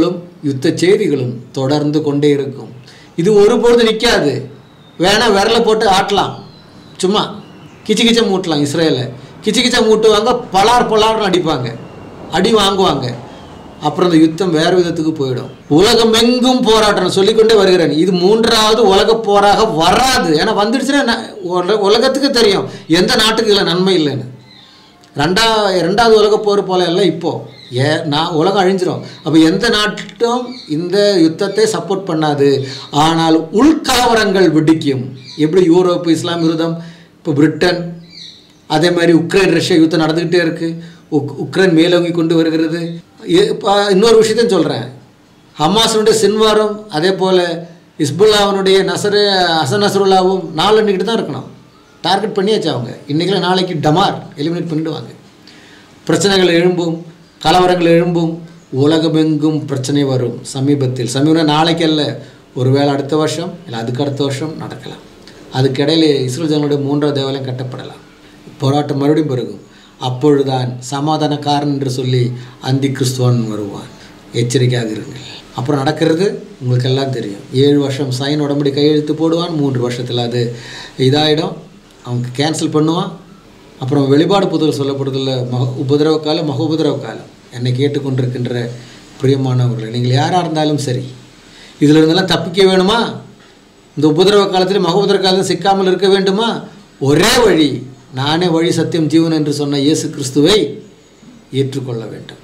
யுத்த செய்திகளும் தொடர்ந்து கொண்டே இருக்கும் இது ஒருபொழுது நிற்காது வேணா விரல போட்டு ஆட்டலாம் சும்மா கிச்சு கிச்ச மூட்டலாம் இஸ்ரேலை கிச்சு கிச்ச மூட்டுவாங்க பலார் பலார்னு அடிப்பாங்க அடி வாங்குவாங்க அப்புறம் அந்த யுத்தம் வேறு விதத்துக்கு போயிடும் உலகம் எங்கும் போராட்டம் சொல்லிக்கொண்டே வருகிறேன் இது மூன்றாவது உலக போராக வராது ஏன்னா வந்துடுச்சுன்னா ந- உல- உலகத்துக்கு தெரியும் எந்த நாட்டுக்கு இல்லை நன்மை இல்லைன்னு ரெண்டா ரெண்டாவது உலக போர் போல இல்லை இப்போ ஏ நான் உலகம் அழிஞ்சிரும் அப்போ எந்த நாட்டும் இந்த யுத்தத்தை சப்போர்ட் பண்ணாது ஆனால் உள்கலவரங்கள் வெடிக்கும் எப்படி யூரோப்பு இஸ்லாம் விரோதம் இப்போ பிரிட்டன் அதே மாதிரி உக்ரைன் ரஷ்யா யுத்தம் நடந்துக்கிட்டே இருக்குது உக் உக்ரைன் மேலோங்கி கொண்டு வருகிறது இ- இப்ப இன்னொரு விஷயத்தையும் சொல்கிறேன் ஹமாஸனுடைய சின்வாரும் அதே போல் இஸ்புல்லாவினுடைய நசரு அசன் நசருல்லாவும் நாலு தான் இருக்கணும் டார்கெட் பண்ணியாச்சு அவங்க இன்றைக்கி நாளைக்கு டமார் எலிமினேட் பண்ணிடுவாங்க பிரச்சனைகள் எழும்பும் கலவரங்கள் எழும்பும் உலகமெங்கும் பிரச்சனை வரும் சமீபத்தில் சமீபம் நாளைக்கு அல்ல ஒருவேளை அடுத்த வருஷம் இல்லை அதுக்கு அடுத்த வருஷம் நடக்கலாம் அதுக்கிடையிலே இஸ்ரேல் ஜனங்களுடைய மூன்றாவது தேவாலயம் கட்டப்படலாம் போராட்டம் மறுபடியும் பெருகும் அப்பொழுதுதான் சமாதானக்காரன் என்று சொல்லி அந்தி கிறிஸ்துவன் வருவான் எச்சரிக்கையாக இருங்கள் அப்புறம் நடக்கிறது உங்களுக்கு எல்லாம் தெரியும் ஏழு வருஷம் சைன் உடம்படி கையெழுத்து போடுவான் மூன்று வருஷத்தில் அது இதாகிடும் அவங்க கேன்சல் பண்ணுவான் அப்புறம் வெளிப்பாடு புதல் சொல்லப்படுறதில்ல மக உபதிரவ காலம் மக உபதிரவ காலம் என்னை கேட்டுக்கொண்டிருக்கின்ற பிரியமானவர்களே நீங்கள் யாராக இருந்தாலும் சரி இதில் இருந்தெல்லாம் தப்பிக்க வேணுமா இந்த உபதிரவ காலத்தில் மக உபதிரவ காலத்தில் சிக்காமல் இருக்க வேண்டுமா ஒரே வழி நானே வழி சத்தியம் ஜீவன் என்று சொன்ன இயேசு கிறிஸ்துவை ஏற்றுக்கொள்ள வேண்டும்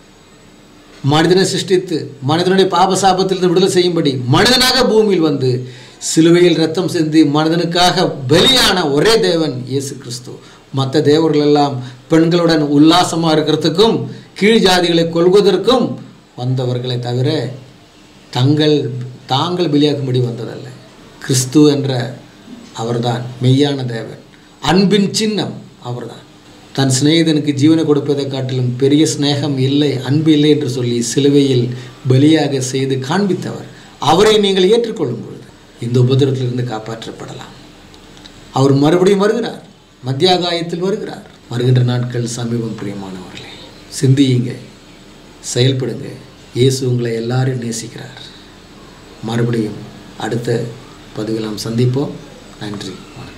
மனிதனை சிருஷ்டித்து மனிதனுடைய பாப சாபத்திலிருந்து விடுதலை செய்யும்படி மனிதனாக பூமியில் வந்து சிலுவையில் ரத்தம் சிந்தி மனிதனுக்காக பலியான ஒரே தேவன் இயேசு கிறிஸ்து மற்ற தேவர்கள் எல்லாம் பெண்களுடன் உல்லாசமாக இருக்கிறதுக்கும் கீழ் ஜாதிகளை கொள்வதற்கும் வந்தவர்களை தவிர தங்கள் தாங்கள் பலியாக்கும்படி வந்ததல்ல கிறிஸ்து என்ற அவர்தான் மெய்யான தேவன் அன்பின் சின்னம் அவர்தான் தன் சிநேகிதனுக்கு ஜீவனை கொடுப்பதை காட்டிலும் பெரிய சிநேகம் இல்லை அன்பு இல்லை என்று சொல்லி சிலுவையில் பலியாக செய்து காண்பித்தவர் அவரை நீங்கள் ஏற்றுக்கொள்ளும் பொழுது இந்த உபதிரத்திலிருந்து காப்பாற்றப்படலாம் அவர் மறுபடியும் வருகிறார் மத்தியாகாயத்தில் வருகிறார் வருகின்ற நாட்கள் சமீபம் பிரியமானவர்களே சிந்தியுங்க செயல்படுங்க இயேசு உங்களை எல்லாரையும் நேசிக்கிறார் மறுபடியும் அடுத்த பதிவில் நாம் சந்திப்போம் நன்றி வணக்கம்